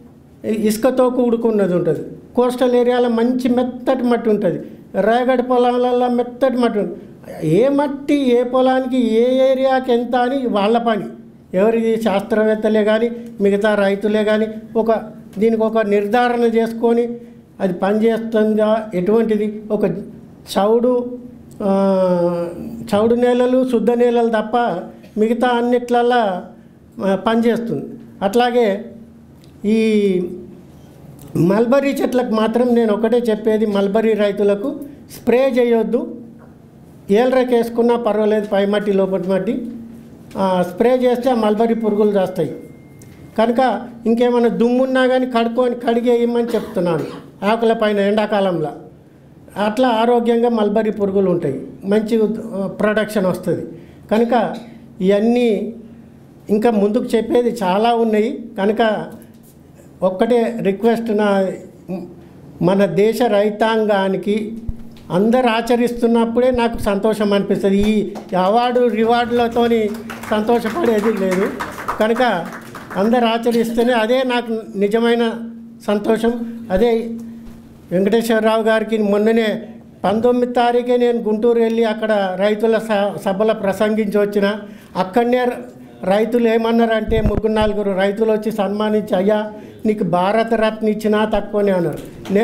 ఇసుకతో కూడుకున్నది ఉంటుంది కోస్టల్ ఏరియాలో మంచి మెత్తటి మట్టి ఉంటుంది రేగడి పొలాలలో మెత్తటి మట్టి ఉంటుంది ఏ మట్టి ఏ పొలానికి ఏ ఏరియాకి ఎంత అని వాళ్ళ పని ఎవరికి శాస్త్రవేత్తలే కానీ మిగతా రైతులే కానీ ఒక దీనికి ఒక నిర్ధారణ చేసుకొని అది పనిచేస్తుందా ఎటువంటిది ఒక చౌడు ఆ, చౌడు నేలలు శుద్ధ నేలలు తప్ప మిగతా అన్నిట్లల్లా ఆ, పనిచేస్తుంది అట్లాగే ఈ మల్బరీ చెట్లకు మాత్రం నేను ఒకటే చెప్పేది మల్బరీ రైతులకు స్ప్రే చేయొద్దు ఏళ్ళకి వేసుకున్నా పర్వాలేదు పై మట్టి లోపటి మట్టి ఆ, స్ప్రే చేస్తే ఆ మల్బరీ పురుగులు చేస్తాయి కనుక ఇంకేమైనా దుమ్మున్నా కానీ కడుక్కొని కడిగేయమని చెప్తున్నాను ఆకుల పైన ఎండాకాలంలో అట్లా ఆరోగ్యంగా మల్బరీ పురుగులు ఉంటాయి మంచి ఆ, ప్రొడక్షన్ వస్తుంది కనుక ఇవన్నీ ఇంకా ముందుకు చెప్పేది చాలా ఉన్నాయి కనుక ఒక్కటే రిక్వెస్ట్ నా మన దేశ రైతాంగానికి అందరు ఆచరిస్తున్నప్పుడే నాకు సంతోషం అనిపిస్తుంది ఈ అవార్డు రివార్డులతోని సంతోషపడేది లేదు కనుక అందరు ఆచరిస్తేనే అదే నాకు నిజమైన సంతోషం అదే వెంకటేశ్వరరావు గారికి మొన్ననే పంతొమ్మిది తారీఖే నేను గుంటూరు వెళ్ళి అక్కడ రైతుల స- సభలో ప్రసంగించి వచ్చిన అక్కడనే రైతులు ఏమన్నారంటే ముగ్గురు నలుగురు రైతులు వచ్చి సన్మానించి అయ్యా నీకు భారత రత్న ఇచ్చినా తక్కువనే అన్నారు నే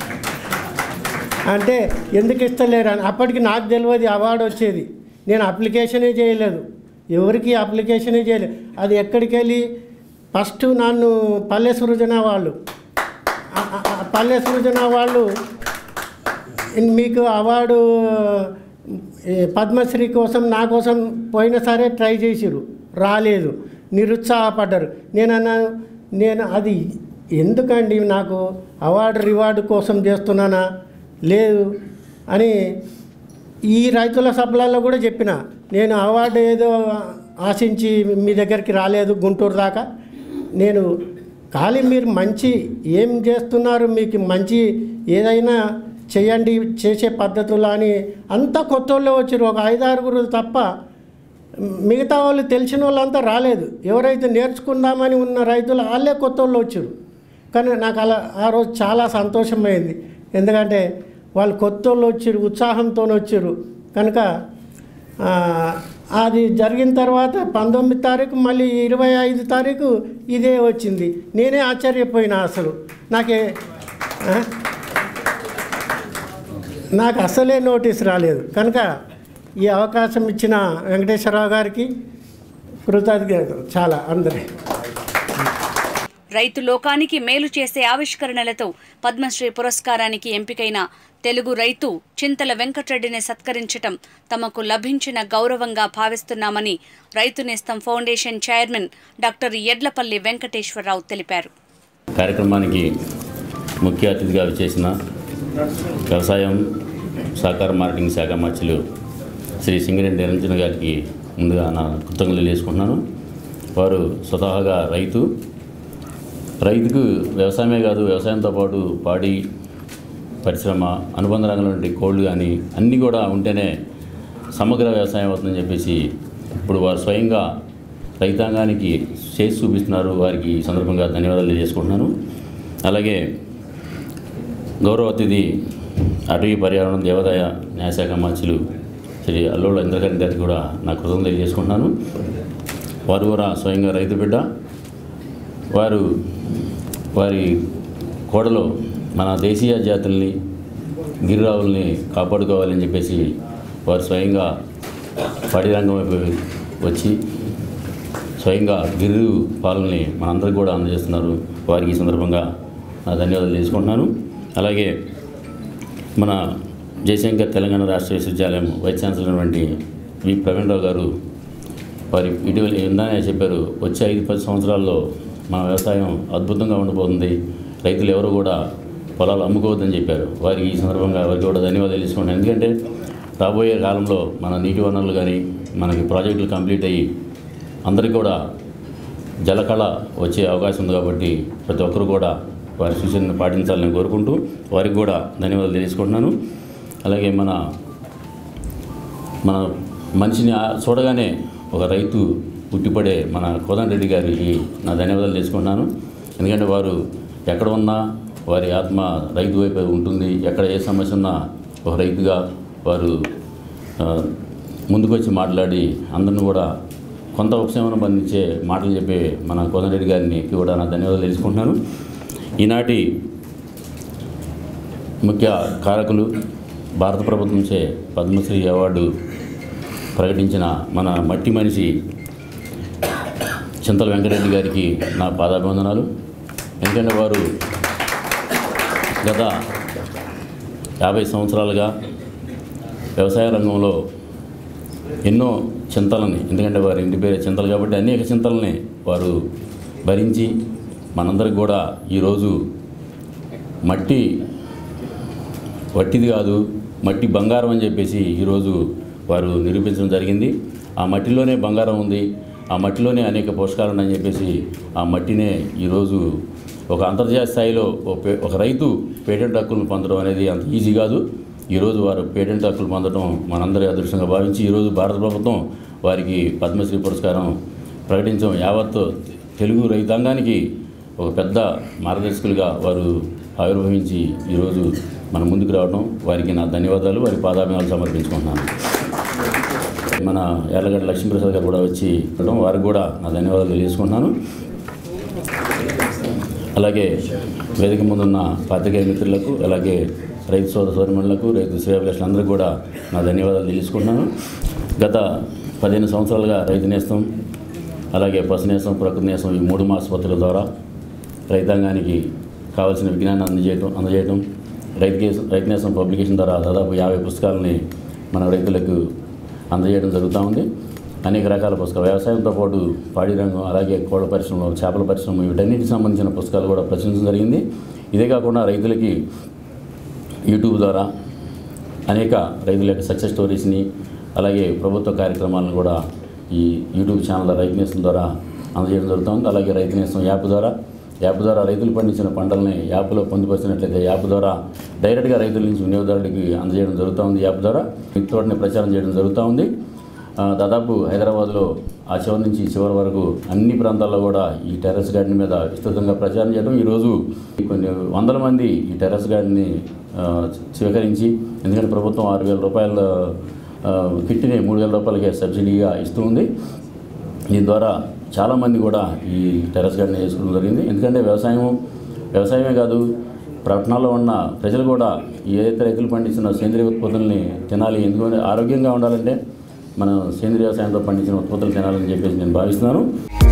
అంటే ఎందుకు ఇస్తలేరు అని అప్పటికి నాకు తెలియదు అవార్డు వచ్చేది నేను అప్లికేషనే చేయలేదు ఎవరికి అప్లికేషనే చేయలేదు అది ఎక్కడికి వెళ్ళి ఫస్ట్ నన్ను పల్లె సృజన వాళ్ళు ఆ- ఆ- ఆ పల్లె సృజన వాళ్ళు మీకు అవార్డు ఈ పద్మశ్రీ కోసం నా కోసం పోయిన సరే ట్రై చేసిరు రాలేదు నిరుత్సాహపడ్డారు నేను అన్నాను నేను అది ఎందుకండి నాకు అవార్డు రివార్డు కోసం చేస్తున్నానా లేదు అని ఈ రైతుల సభలలో కూడా చెప్పిన నేను అవార్డు ఏదో ఆశించి మీ దగ్గరికి రాలేదు గుంటూరు దాకా నేను ఖాళీ మీరు మంచి ఏం చేస్తున్నారు మీకు మంచి ఏదైనా చేయండి చేసే పద్ధతులు అని అంతా కొత్త వాళ్ళు వచ్చారు ఒక ఐదారుగురు తప్ప మిగతా వాళ్ళు తెలిసిన వాళ్ళంతా రాలేదు ఎవరైతే నేర్చుకుందామని ఉన్న రైతులు వాళ్ళే కొత్త వాళ్ళు వచ్చారు కానీ నాకు అలా ఆ రోజు చాలా సంతోషమైంది ఎందుకంటే వాళ్ళు కొత్త వాళ్ళు వచ్చారు ఉత్సాహంతో వచ్చారు కనుక ఆ, అది జరిగిన తర్వాత పంతొమ్మిది తారీఖు మళ్ళీ ఇరవై ఐదు తారీఖు ఇదే వచ్చింది నేనే ఆశ్చర్యపోయినా అసలు నాకే ఆ? నాకు అసలే నోటీస్ రాలేదు కనుక ఈ అవకాశం ఇచ్చిన వెంకటేశ్వరరావు గారికి కృతజ్ఞతలు చాలా అందరి రైతు లోకానికి మేలు చేసే ఆవిష్కరణలతో పద్మశ్రీ పురస్కారానికి ఎంపికైన తెలుగు రైతు చింతల వెంకటరెడ్డిని సత్కరించటం తమకు లభించిన గౌరవంగా భావిస్తున్నామని Rythu Nestham foundation chairman doctor Edlapalli Venkateswararao తెలిపారు కార్యక్రమానికి ముఖ్య అతిథిగా చేసిన వ్యవసాయం సహకార మార్కెటింగ్ శాఖ మధ్యలు శ్రీ సింగిరెడ్డి నిరంజన్ గారికి ముందుగా నా కృతజ్ఞతలు చేసుకుంటున్నాను వారు స్వతహాగా రైతు రైతుకు వ్యవసాయమే కాదు వ్యవసాయంతో పాటు పాడి పరిశ్రమ అనుబంధ రంగంలో ఉండే కోళ్ళు కానీ అన్నీ కూడా ఉంటేనే సమగ్ర వ్యవసాయం అవుతుందని చెప్పేసి ఇప్పుడు వారు స్వయంగా రైతాంగానికి చేసి చూపిస్తున్నారు వారికి ఈ సందర్భంగా ధన్యవాదాలు తెలియజేసుకుంటున్నాను అలాగే గౌరవ అతిథి అటవీ పర్యావరణం దేవాదాయ న్యాయశాఖ మంత్రులు శ్రీ అల్లోళ్ళ ఇంద్రకరణ్ గారికి కూడా నా కృతజ్ఞతలు తెలియజేసుకుంటున్నాను వారు కూడా స్వయంగా రైతు బిడ్డ వారు వారి కోడలో మన దేశీయ జాతుల్ని గిరిరావుల్ని కాపాడుకోవాలని చెప్పేసి వారు స్వయంగా పాడి రంగం వైపు వచ్చి స్వయంగా గిరి పాలనని మనందరికీ కూడా అందజేస్తున్నారు వారికి ఈ సందర్భంగా నా ధన్యవాదాలు తెలుసుకుంటున్నాను అలాగే మన జయశంకర్ తెలంగాణ రాష్ట్ర విశ్వవిద్యాలయం వైస్ ఛాన్సలర్ వంటి వి ప్రవీణరావు గారు వారి ఇటీవల ఇందానే చెప్పారు వచ్చే ఐదు పది సంవత్సరాల్లో మన వ్యవసాయం అద్భుతంగా ఉండబోతుంది రైతులు ఎవరు కూడా పొలాలు అమ్ముకోవద్దని చెప్పారు వారికి ఈ సందర్భంగా వారికి కూడా ధన్యవాదాలు తీసుకున్నాను ఎందుకంటే రాబోయే కాలంలో మన నీటి వనరులు కానీ మనకి ప్రాజెక్టులు కంప్లీట్ అయ్యి అందరికీ కూడా జలకళ వచ్చే అవకాశం ఉంది కాబట్టి ప్రతి ఒక్కరు కూడా వారి సూచనను పాటించాలని కోరుకుంటూ వారికి కూడా ధన్యవాదాలు తెలియజేసుకుంటున్నాను అలాగే మన మన మనిషిని ఆ- చూడగానే ఒక రైతు పుట్టిపడే మన కోదండ రెడ్డి గారికి నా ధన్యవాదాలు తెలుసుకున్నాను ఎందుకంటే వారు ఎక్కడ ఉన్నా వారి ఆత్మ రైతు వైపు ఉంటుంది ఎక్కడ ఏ సమస్య ఉన్నా ఒక రైతుగా వారు ఆ, ముందుకొచ్చి మాట్లాడి అందరిని కూడా కొంత ఉపశమనం బంధించే మాటలు చెప్పే మన కోదండరెడ్డి గారిని కూడా నా ధన్యవాదాలు తెలుసుకుంటున్నాను ఈనాటి ముఖ్య కారకులు భారత ప్రభుత్వంచే పద్మశ్రీ అవార్డు ప్రకటించిన మన మట్టి మనిషి చింతల వెంకటరెడ్డి గారికి నా పాదాభివందనాలు ఎందుకంటే వారు గత యాభై సంవత్సరాలుగా వ్యవసాయ రంగంలో ఎన్నో చింతలని ఎందుకంటే వారి ఇంటి పేరు చింతలు కాబట్టి అనేక చింతలని వారు భరించి మనందరికి కూడా ఈరోజు మట్టి వట్టిది కాదు మట్టి బంగారం అని చెప్పేసి ఈరోజు వారు నిరూపించడం జరిగింది ఆ మట్టిలోనే బంగారం ఉంది ఆ మట్టిలోనే అనేక పోషకాలు ఉన్నాయని చెప్పేసి ఆ మట్టినే ఈరోజు ఒక అంతర్జాతీయ స్థాయిలో ఒక పే- ఒక రైతు పేటెంట్ హక్కులను పొందడం అనేది అంత ఈజీ కాదు ఈరోజు వారు పేటెంట్ హక్కులు పొందడం మనందరి అదృష్టంగా భావించి ఈరోజు భారత ప్రభుత్వం వారికి పద్మశ్రీ పురస్కారం ప్రకటించడం యావత్ తెలుగు రైతాంగానికి ఒక పెద్ద మార్గదర్శకులుగా వారు ఆవిర్భవించి ఈరోజు మన ముందుకు రావడం వారికి నా ధన్యవాదాలు వారి పాదాభిమానాలు సమర్పించుకుంటున్నాను మన ఎర్లగడ్డ లక్ష్మీప్రసాద్ గారు కూడా వచ్చి ఉండడం వారికి కూడా నా ధన్యవాదాలు తెలియజేసుకుంటున్నాను అలాగే వేదిక ముందున్న పాత్రికేయ మిత్రులకు అలాగే రైతు సోదర సోదరిమణులకు రైతు శ్రేయభిలాషులందరికీ కూడా నా ధన్యవాదాలు తెలియజేసుకుంటున్నాను గత పదిహేను సంవత్సరాలుగా రైతు నేస్తం అలాగే పశు నేస్తం ప్రకృతి నేస్తం ఈ మూడు మాసపత్రుల ద్వారా రైతాంగానికి కావాల్సిన విజ్ఞానాన్ని అందజేయటం అందజేయటం రైతు కేసు రైతు నేస్తం పబ్లికేషన్ ద్వారా దాదాపు యాభై పుస్తకాలని మన రైతులకు అందజేయడం జరుగుతూ ఉంది అనేక రకాల పుస్తకాలు వ్యవసాయంతో పాటు పాడి రంగం అలాగే కోళ్ళ పరిశ్రమ చేపల పరిశ్రమ వీటన్నిటికి సంబంధించిన పుస్తకాలు కూడా ప్రచురించడం జరిగింది ఇదే కాకుండా రైతులకి యూట్యూబ్ ద్వారా అనేక రైతుల యొక్క సక్సెస్ స్టోరీస్ని అలాగే ప్రభుత్వ కార్యక్రమాలను కూడా ఈ యూట్యూబ్ ఛానల్ రైతు నేస్తం ద్వారా అందజేయడం జరుగుతుంది అలాగే రైతు నేస్తం యాప్ ద్వారా యాప్ ద్వారా రైతులు పండించిన పంటల్ని యాప్లో పొందుపరిచినట్లయితే యాప్ ద్వారా డైరెక్ట్గా రైతుల నుంచి వినియోగదారుడికి అందజేయడం జరుగుతూ ఉంది యాప్ ద్వారా ఈ తోటని ప్రచారం చేయడం జరుగుతూ ఉంది ఆ, దాదాపు హైదరాబాద్లో ఆ చివరి నుంచి ఈ చివరి వరకు అన్ని ప్రాంతాల్లో కూడా ఈ టెర్రస్ గార్డెన్ మీద విస్తృతంగా ప్రచారం చేయడం ఈరోజు కొన్ని వందల మంది ఈ టెర్రస్ గార్డెన్ని ఆ, స్వీకరించి ఎందుకంటే ప్రభుత్వం ఆరు వేల రూపాయల ఆ, కిట్ని మూడు వేల రూపాయలకే సబ్సిడీగా ఇస్తూ ఉంది దీని ద్వారా చాలామంది కూడా ఈ టెర్రస్ గార్డెన్ చేసుకోవడం జరిగింది ఎందుకంటే వ్యవసాయం వ్యవసాయమే కాదు పట్టణాల్లో ఉన్న ప్రజలు కూడా ఏదైతే రైతులు పండించిన సేంద్రియ ఉత్పత్తుల్ని తినాలి ఎందుకంటే ఆరోగ్యంగా ఉండాలంటే మనం సేంద్రియ వ్యవసాయంతో పండించిన ఉత్పత్తులు తినాలని చెప్పేసి నేను భావిస్తున్నాను